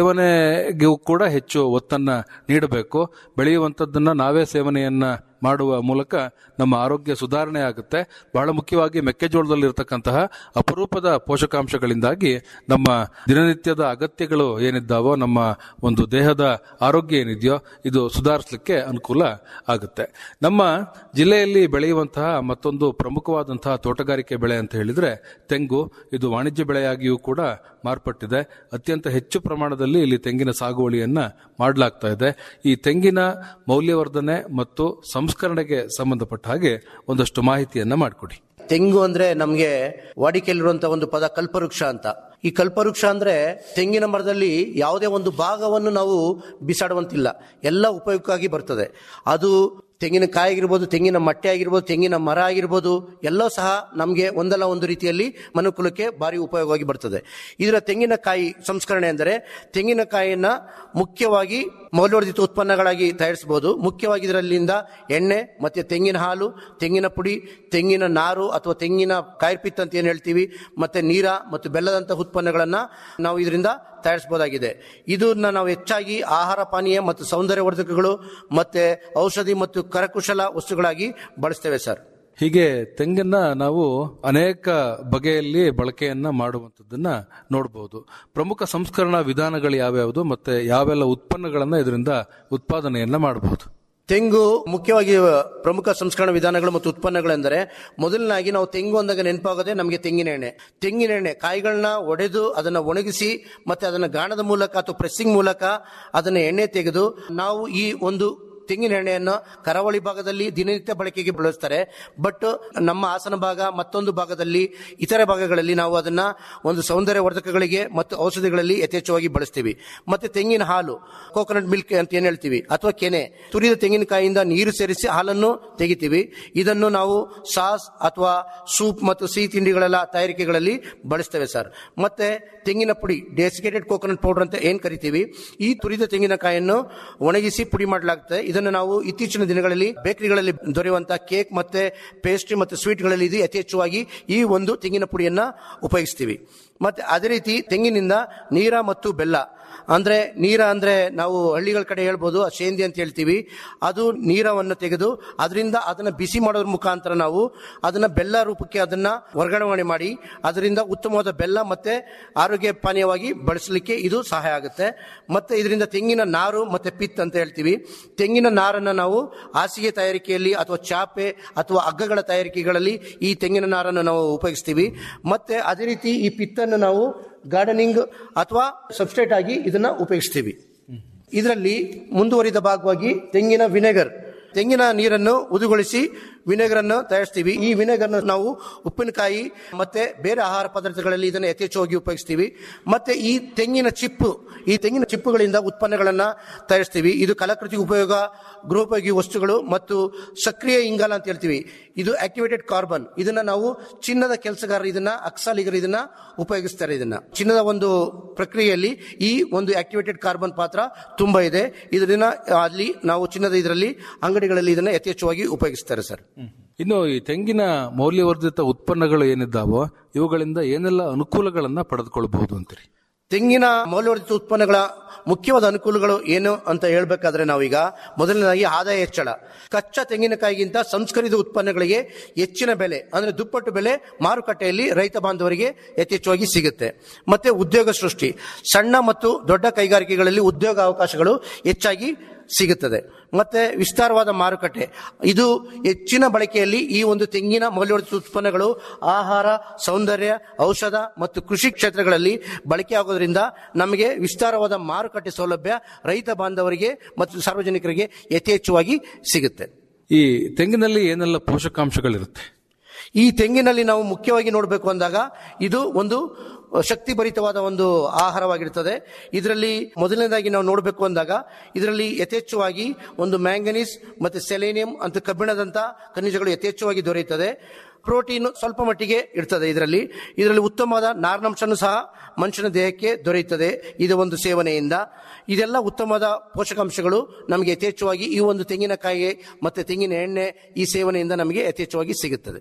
ಸೇವನೆಗೂ ಕೂಡ ಹೆಚ್ಚು ಒತ್ತನ್ನ ನೀಡಬೇಕು ಬೆಳೆಯುವಂಥದ್ದನ್ನ ನಾವೇ ಸೇವನೆಯನ್ನ ಮಾಡುವ ಮೂಲಕ ನಮ್ಮ ಆರೋಗ್ಯ ಸುಧಾರಣೆ ಆಗುತ್ತೆ ಬಹಳ ಮುಖ್ಯವಾಗಿ ಮೆಕ್ಕೆಜೋಳದಲ್ಲಿರ್ತಕ್ಕಂತಹ ಅಪರೂಪದ ಪೋಷಕಾಂಶಗಳಿಂದಾಗಿ ನಮ್ಮ ದಿನನಿತ್ಯದ ಅಗತ್ಯಗಳು ಏನಿದ್ದಾವೋ ನಮ್ಮ ಒಂದು ದೇಹದ ಆರೋಗ್ಯ ಏನಿದೆಯೋ ಇದು ಸುಧಾರಿಸಲಿಕ್ಕೆ ಅನುಕೂಲ ಆಗುತ್ತೆ ನಮ್ಮ ಜಿಲ್ಲೆಯಲ್ಲಿ ಬೆಳೆಯುವಂತಹ ಮತ್ತೊಂದು ಪ್ರಮುಖವಾದಂತಹ ತೋಟಗಾರಿಕೆ ಬೆಳೆ ಅಂತ ಹೇಳಿದ್ರೆ ತೆಂಗು ಇದು ವಾಣಿಜ್ಯ ಬೆಳೆಯಾಗಿಯೂ ಕೂಡ ಮಾರ್ಪಟ್ಟಿದೆ ಅತ್ಯಂತ ಹೆಚ್ಚು ಪ್ರಮಾಣದಲ್ಲಿ ಇಲ್ಲಿ ತೆಂಗಿನ ಸಾಗುವಳಿಯನ್ನ ಮಾಡಲಾಗ್ತಾ ಇದೆ ಈ ತೆಂಗಿನ ಮೌಲ್ಯವರ್ಧನೆ ಮತ್ತು ಸಂಸ್ಕರಣೆಗೆ ಸಂಬಂಧಪಟ್ಟ ಹಾಗೆ ಒಂದಷ್ಟು ಮಾಹಿತಿಯನ್ನ ಮಾಡಿಕೊಡಿ ತೆಂಗು ಅಂದ್ರೆ ನಮ್ಗೆ ವಾಡಿಕೆಯಲ್ಲಿರುವಂತಹ ಒಂದು ಪದ ಕಲ್ಪವೃಕ್ಷ ಅಂತ ಈ ಕಲ್ಪವೃಕ್ಷ ಅಂದ್ರೆ ತೆಂಗಿನ ಮರದಲ್ಲಿ ಯಾವುದೇ ಒಂದು ಭಾಗವನ್ನು ನಾವು ಬಿಸಾಡುವಂತಿಲ್ಲ ಎಲ್ಲ ಉಪಯೋಗಕ್ಕಾಗಿ ಬರ್ತದೆ ಅದು ತೆಂಗಿನಕಾಯಿ ಆಗಿರ್ಬೋದು ತೆಂಗಿನ ಮಟ್ಟೆ ಆಗಿರ್ಬೋದು ತೆಂಗಿನ ಮರ ಆಗಿರ್ಬೋದು ಎಲ್ಲೋ ಸಹ ನಮಗೆ ಒಂದಲ್ಲ ಒಂದು ರೀತಿಯಲ್ಲಿ ಮನುಕುಲಕ್ಕೆ ಭಾರಿ ಉಪಯೋಗವಾಗಿ ಬರ್ತದೆ ಇದರ ತೆಂಗಿನಕಾಯಿ ಸಂಸ್ಕರಣೆ ಅಂದರೆ ತೆಂಗಿನಕಾಯಿಯನ್ನ ಮುಖ್ಯವಾಗಿ ಮೌಲ್ಯವರ್ಧಿತ ಉತ್ಪನ್ನಗಳಾಗಿ ತಯಾರಿಸಬಹುದು ಮುಖ್ಯವಾಗಿ ಇದರಲ್ಲಿಂದ ಎಣ್ಣೆ ಮತ್ತೆ ತೆಂಗಿನ ಹಾಲು ತೆಂಗಿನ ಪುಡಿ ತೆಂಗಿನ ನಾರು ಅಥವಾ ತೆಂಗಿನ ಕಾಯಿಪಿತ್ ಅಂತ ಏನು ಹೇಳ್ತೀವಿ ಮತ್ತೆ ನೀರ ಮತ್ತು ಬೆಲ್ಲದಂತಹ ಉತ್ಪನ್ನಗಳನ್ನ ನಾವು ಇದರಿಂದ ತಯಾರಿಸಬಹುದಾಗಿದೆ ಇದನ್ನ ನಾವು ಹೆಚ್ಚಾಗಿ ಆಹಾರ ಪಾನೀಯ ಮತ್ತು ಸೌಂದರ್ಯವರ್ಧಕಗಳು ಮತ್ತೆ ಔಷಧಿ ಮತ್ತು ಕರಕುಶಲ ವಸ್ತುಗಳಾಗಿ ಬಳಸ್ತೇವೆ ಸರ್ ಹೀಗೆ ತೆಂಗನ್ನ ನಾವು ಅನೇಕ ಬಗೆಯಲ್ಲಿ ಬಳಕೆಯನ್ನ ಮಾಡುವಂಥದ್ದನ್ನ ನೋಡಬಹುದು ಪ್ರಮುಖ ಸಂಸ್ಕರಣಾ ವಿಧಾನಗಳು ಯಾವ್ಯಾವುದು ಮತ್ತೆ ಯಾವೆಲ್ಲ ಉತ್ಪನ್ನಗಳನ್ನ ಇದರಿಂದ ಉತ್ಪಾದನೆಯನ್ನ ಮಾಡಬಹುದು ತೆಂಗು ಮುಖ್ಯವಾಗಿ ಪ್ರಮುಖ ಸಂಸ್ಕರಣ ವಿಧಾನಗಳು ಮತ್ತು ಉತ್ಪನ್ನಗಳೆಂದರೆ ಮೊದಲನಾಗಿ ನಾವು ತೆಂಗು ಅಂದಾಗ ನೆನಪಾಗೋದೇ ನಮಗೆ ತೆಂಗಿನ ಎಣ್ಣೆ ತೆಂಗಿನ ಎಣ್ಣೆ ಕಾಯಿಗಳನ್ನ ಒಡೆದು ಅದನ್ನ ಒಣಗಿಸಿ ಮತ್ತೆ ಅದನ್ನ ಗಾಣದ ಮೂಲಕ ಅಥವಾ ಪ್ರೆಸ್ಸಿಂಗ್ ಮೂಲಕ ಅದನ್ನ ಎಣ್ಣೆ ತೆಗೆದು ನಾವು ಈ ಒಂದು ತೆಂಗಿನ ಎಣ್ಣೆಯನ್ನು ಕರಾವಳಿ ಭಾಗದಲ್ಲಿ ದಿನನಿತ್ಯ ಬಳಕೆಗೆ ಬಳಸ್ತಾರೆ ಬಟ್ ನಮ್ಮ ಹಾಸನ ಭಾಗ ಮತ್ತೊಂದು ಭಾಗದಲ್ಲಿ ಇತರ ಭಾಗಗಳಲ್ಲಿ ನಾವು ಅದನ್ನ ಒಂದು ಸೌಂದರ್ಯ ವರ್ಧಕಗಳಿಗೆ ಮತ್ತು ಔಷಧಿಗಳಲ್ಲಿ ಯಥೇಚ್ಛವಾಗಿ ಬಳಸ್ತೀವಿ ಮತ್ತೆ ತೆಂಗಿನ ಹಾಲು ಕೋಕೋನಟ್ ಮಿಲ್ಕ್ ಅಂತ ಏನ್ ಹೇಳ್ತೀವಿ ಅಥವಾ ಕೆನೆ ತುರಿದ ತೆಂಗಿನಕಾಯಿಯಿಂದ ನೀರು ಸೇರಿಸಿ ಹಾಲನ್ನು ತೆಗಿತೀವಿ ಇದನ್ನು ನಾವು ಸಾಸ್ ಅಥವಾ ಸೂಪ್ ಮತ್ತು ಸಿಹಿ ತಿಂಡಿಗಳೆಲ್ಲ ತಯಾರಿಕೆಗಳಲ್ಲಿ ಬಳಸ್ತೇವೆ ಸರ್ ಮತ್ತೆ ತೆಂಗಿನ ಪುಡಿ ಡೆಸಿಕೇಟೆಡ್ ಕೋಕೋನಟ್ ಪೌಡರ್ ಅಂತ ಏನ್ ಕರಿತೀವಿ ಈ ತುರಿದ ತೆಂಗಿನಕಾಯಿಯನ್ನು ಒಣಗಿಸಿ ಪುಡಿ ಮಾಡಲಾಗುತ್ತೆ ಇದನ್ನು ನಾವು ಇತ್ತೀಚಿನ ದಿನಗಳಲ್ಲಿ ಬೇಕರಿಗಳಲ್ಲಿ ದೊರೆಯುವಂತಹ ಕೇಕ್ ಮತ್ತೆ ಪೇಸ್ಟ್ರಿ ಮತ್ತು ಸ್ವೀಟ್ಗಳಲ್ಲಿ ಇದು ಯಥೇಚ್ಛವಾಗಿ ಈ ಒಂದು ತೆಂಗಿನ ಪುಡಿಯನ್ನ ಉಪಯೋಗಿಸ್ತೀವಿ ಮತ್ತೆ ಅದೇ ರೀತಿ ತೆಂಗಿನಿಂದ ನೀರ ಮತ್ತು ಬೆಲ್ಲ ಅಂದ್ರೆ ನೀರ ಅಂದ್ರೆ ನಾವು ಹಳ್ಳಿಗಳ ಕಡೆ ಹೇಳ್ಬೋದು ಆ ಶೇಂದಿ ಅಂತ ಹೇಳ್ತೀವಿ ಅದು ನೀರವನ್ನು ತೆಗೆದು ಅದರಿಂದ ಅದನ್ನ ಬಿಸಿ ಮಾಡೋದ್ರ ಮುಖಾಂತರ ನಾವು ಅದನ್ನ ಬೆಲ್ಲ ರೂಪಕ್ಕೆ ಅದನ್ನ ವರ್ಗಾವಣೆ ಮಾಡಿ ಅದರಿಂದ ಉತ್ತಮವಾದ ಬೆಲ್ಲ ಮತ್ತೆ ಆರೋಗ್ಯ ಪಾನೀಯವಾಗಿ ಬಳಸಲಿಕ್ಕೆ ಇದು ಸಹಾಯ ಆಗುತ್ತೆ ಮತ್ತೆ ಇದರಿಂದ ತೆಂಗಿನ ನಾರು ಮತ್ತೆ ಪಿತ್ ಅಂತ ಹೇಳ್ತೀವಿ ತೆಂಗಿನ ನಾರನ್ನ ನಾವು ಹಾಸಿಗೆ ತಯಾರಿಕೆಯಲ್ಲಿ ಅಥವಾ ಚಾಪೆ ಅಥವಾ ಹಗ್ಗಗಳ ತಯಾರಿಕೆಗಳಲ್ಲಿ ಈ ತೆಂಗಿನ ನಾರನ್ನು ನಾವು ಉಪಯೋಗಿಸ್ತೀವಿ ಮತ್ತೆ ಅದೇ ರೀತಿ ಈ ಪಿತ್ತನ್ನು ನಾವು ಗಾರ್ಡನಿಂಗ್ ಅಥವಾ ಸಬ್ಸ್ಟ್ರೇಟ್ ಆಗಿ ಇದನ್ನ ಉಪಯೋಗಿಸ್ತೀವಿ ಇದರಲ್ಲಿ ಮುಂದುವರಿದ ಭಾಗವಾಗಿ ತೆಂಗಿನ ವಿನೆಗರ್ ತೆಂಗಿನ ನೀರನ್ನು ಉದುಗೊಳಿಸಿ ವಿನೆಗರ್ ಅನ್ನು ತಯಾರಿಸ್ತೀವಿ ಈ ವಿನೆಗರ್ ನಾವು ಉಪ್ಪಿನಕಾಯಿ ಮತ್ತೆ ಬೇರೆ ಆಹಾರ ಪದಾರ್ಥಗಳಲ್ಲಿ ಇದನ್ನು ಯಥೇಚ್ಛವಾಗಿ ಉಪಯೋಗಿಸ್ತೀವಿ ಮತ್ತೆ ಈ ತೆಂಗಿನ ಚಿಪ್ಪು ಈ ತೆಂಗಿನ ಚಿಪ್ಪುಗಳಿಂದ ಉತ್ಪನ್ನಗಳನ್ನ ತಯಾರಿಸ್ತೀವಿ ಇದು ಕಲಾಕೃತಿ ಉಪಯೋಗ ಗೃಹೋಪಯೋಗಿ ವಸ್ತುಗಳು ಮತ್ತು ಸಕ್ರಿಯ ಇಂಗಾಲ ಅಂತ ಹೇಳ್ತೀವಿ ಇದು ಆಕ್ಟಿವೇಟೆಡ್ ಕಾರ್ಬನ್ ಇದನ್ನ ನಾವು ಚಿನ್ನದ ಕೆಲಸಗಾರರು ಇದನ್ನ ಅಕ್ಸಾಲಿಗರು ಇದನ್ನ ಉಪಯೋಗಿಸ್ತಾರೆ ಇದನ್ನ ಚಿನ್ನದ ಒಂದು ಪ್ರಕ್ರಿಯೆಯಲ್ಲಿ ಈ ಒಂದು ಆಕ್ಟಿವೇಟೆಡ್ ಕಾರ್ಬನ್ ಪಾತ್ರ ತುಂಬಾ ಇದೆ ಇದನ್ನ ಅಲ್ಲಿ ನಾವು ಚಿನ್ನದ ಇದರಲ್ಲಿ ಅಂಗಡಿಗಳಲ್ಲಿ ಇದನ್ನ ಯಥೇಚ್ಛವಾಗಿ ಉಪಯೋಗಿಸ್ತಾರೆ ಸರ್ ಇನ್ನು ಈ ತೆಂಗಿನ ಮೌಲ್ಯವರ್ಧಿತ ಉತ್ಪನ್ನಗಳು ಏನಿದ್ದಾವೋ ಇವುಗಳಿಂದ ಏನೆಲ್ಲ ಅನುಕೂಲಗಳನ್ನ ಪಡೆದುಕೊಳ್ಳಬಹುದು ಅಂತೀರಿ ತೆಂಗಿನ ಮೌಲ್ಯವರ್ಧಿತ ಉತ್ಪನ್ನಗಳ ಮುಖ್ಯವಾದ ಅನುಕೂಲಗಳು ಏನು ಅಂತ ಹೇಳ್ಬೇಕಾದ್ರೆ ನಾವೀಗ ಮೊದಲನೇದಾಗಿ ಆದಾಯ ಹೆಚ್ಚಳ ಕಚ್ಚಾ ತೆಂಗಿನಕಾಯಿಗಿಂತ ಸಂಸ್ಕರಿತ ಉತ್ಪನ್ನಗಳಿಗೆ ಹೆಚ್ಚಿನ ಬೆಲೆ ಅಂದ್ರೆ ದುಪ್ಪಟ್ಟು ಬೆಲೆ ಮಾರುಕಟ್ಟೆಯಲ್ಲಿ ರೈತ ಬಾಂಧವರಿಗೆ ಯಥೇಚ್ಛವಾಗಿ ಸಿಗುತ್ತೆ ಮತ್ತೆ ಉದ್ಯೋಗ ಸೃಷ್ಟಿ ಸಣ್ಣ ಮತ್ತು ದೊಡ್ಡ ಕೈಗಾರಿಕೆಗಳಲ್ಲಿ ಉದ್ಯೋಗ ಅವಕಾಶಗಳು ಹೆಚ್ಚಾಗಿ ಸಿಗುತ್ತದೆ ಮತ್ತೆ ವಿಸ್ತಾರವಾದ ಮಾರುಕಟ್ಟೆ ಇದು ಹೆಚ್ಚಿನ ಬಳಕೆಯಲ್ಲಿ ಈ ಒಂದು ತೆಂಗಿನ ಮೌಲ್ಯವರ್ಧಿತ ಉತ್ಪನ್ನಗಳು ಆಹಾರ ಸೌಂದರ್ಯ ಔಷಧ ಮತ್ತು ಕೃಷಿ ಕ್ಷೇತ್ರಗಳಲ್ಲಿ ಬಳಕೆ ಆಗೋದ್ರಿಂದ ನಮಗೆ ವಿಸ್ತಾರವಾದ ಮಾರುಕಟ್ಟೆ ಸೌಲಭ್ಯ ರೈತ ಬಾಂಧವರಿಗೆ ಮತ್ತು ಸಾರ್ವಜನಿಕರಿಗೆ ಯಥೇಚ್ಛವಾಗಿ ಸಿಗುತ್ತೆ ಈ ತೆಂಗಿನಲ್ಲಿ ಏನೆಲ್ಲ ಪೋಷಕಾಂಶಗಳಿರುತ್ತೆ ಈ ತೆಂಗಿನಲ್ಲಿ ನಾವು ಮುಖ್ಯವಾಗಿ ನೋಡಬೇಕು ಅಂದಾಗ ಇದು ಒಂದು ಶಕ್ತಿಭರಿತವಾದ ಒಂದು ಆಹಾರವಾಗಿರ್ತದೆ ಇದರಲ್ಲಿ ಮೊದಲನೇದಾಗಿ ನಾವು ನೋಡಬೇಕು ಅಂದಾಗ ಇದರಲ್ಲಿ ಯಥೇಚ್ಛವಾಗಿ ಒಂದು ಮ್ಯಾಂಗನೀಸ್ ಮತ್ತೆ ಸೆಲೇನಿಯಂ ಅಂತ ಕಬ್ಬಿಣದಂತ ಖನಿಜಗಳು ಯಥೇಚ್ಛವಾಗಿ ದೊರೆಯುತ್ತದೆ ಪ್ರೋಟೀನ್ ಸ್ವಲ್ಪ ಮಟ್ಟಿಗೆ ಇರ್ತದೆ ಇದರಲ್ಲಿ ಇದರಲ್ಲಿ ಉತ್ತಮವಾದ ನಾರಿನಾಂಶನೂ ಸಹ ಮನುಷ್ಯನ ದೇಹಕ್ಕೆ ದೊರೆಯುತ್ತದೆ ಇದು ಒಂದು ಸೇವನೆಯಿಂದ ಇದೆಲ್ಲ ಉತ್ತಮವಾದ ಪೋಷಕಾಂಶಗಳು ನಮಗೆ ಯಥೇಚ್ಛವಾಗಿ ಈ ಒಂದು ತೆಂಗಿನಕಾಯಿ ಮತ್ತೆ ತೆಂಗಿನ ಎಣ್ಣೆ ಈ ಸೇವನೆಯಿಂದ ನಮಗೆ ಯಥೇಚ್ಛವಾಗಿ ಸಿಗುತ್ತದೆ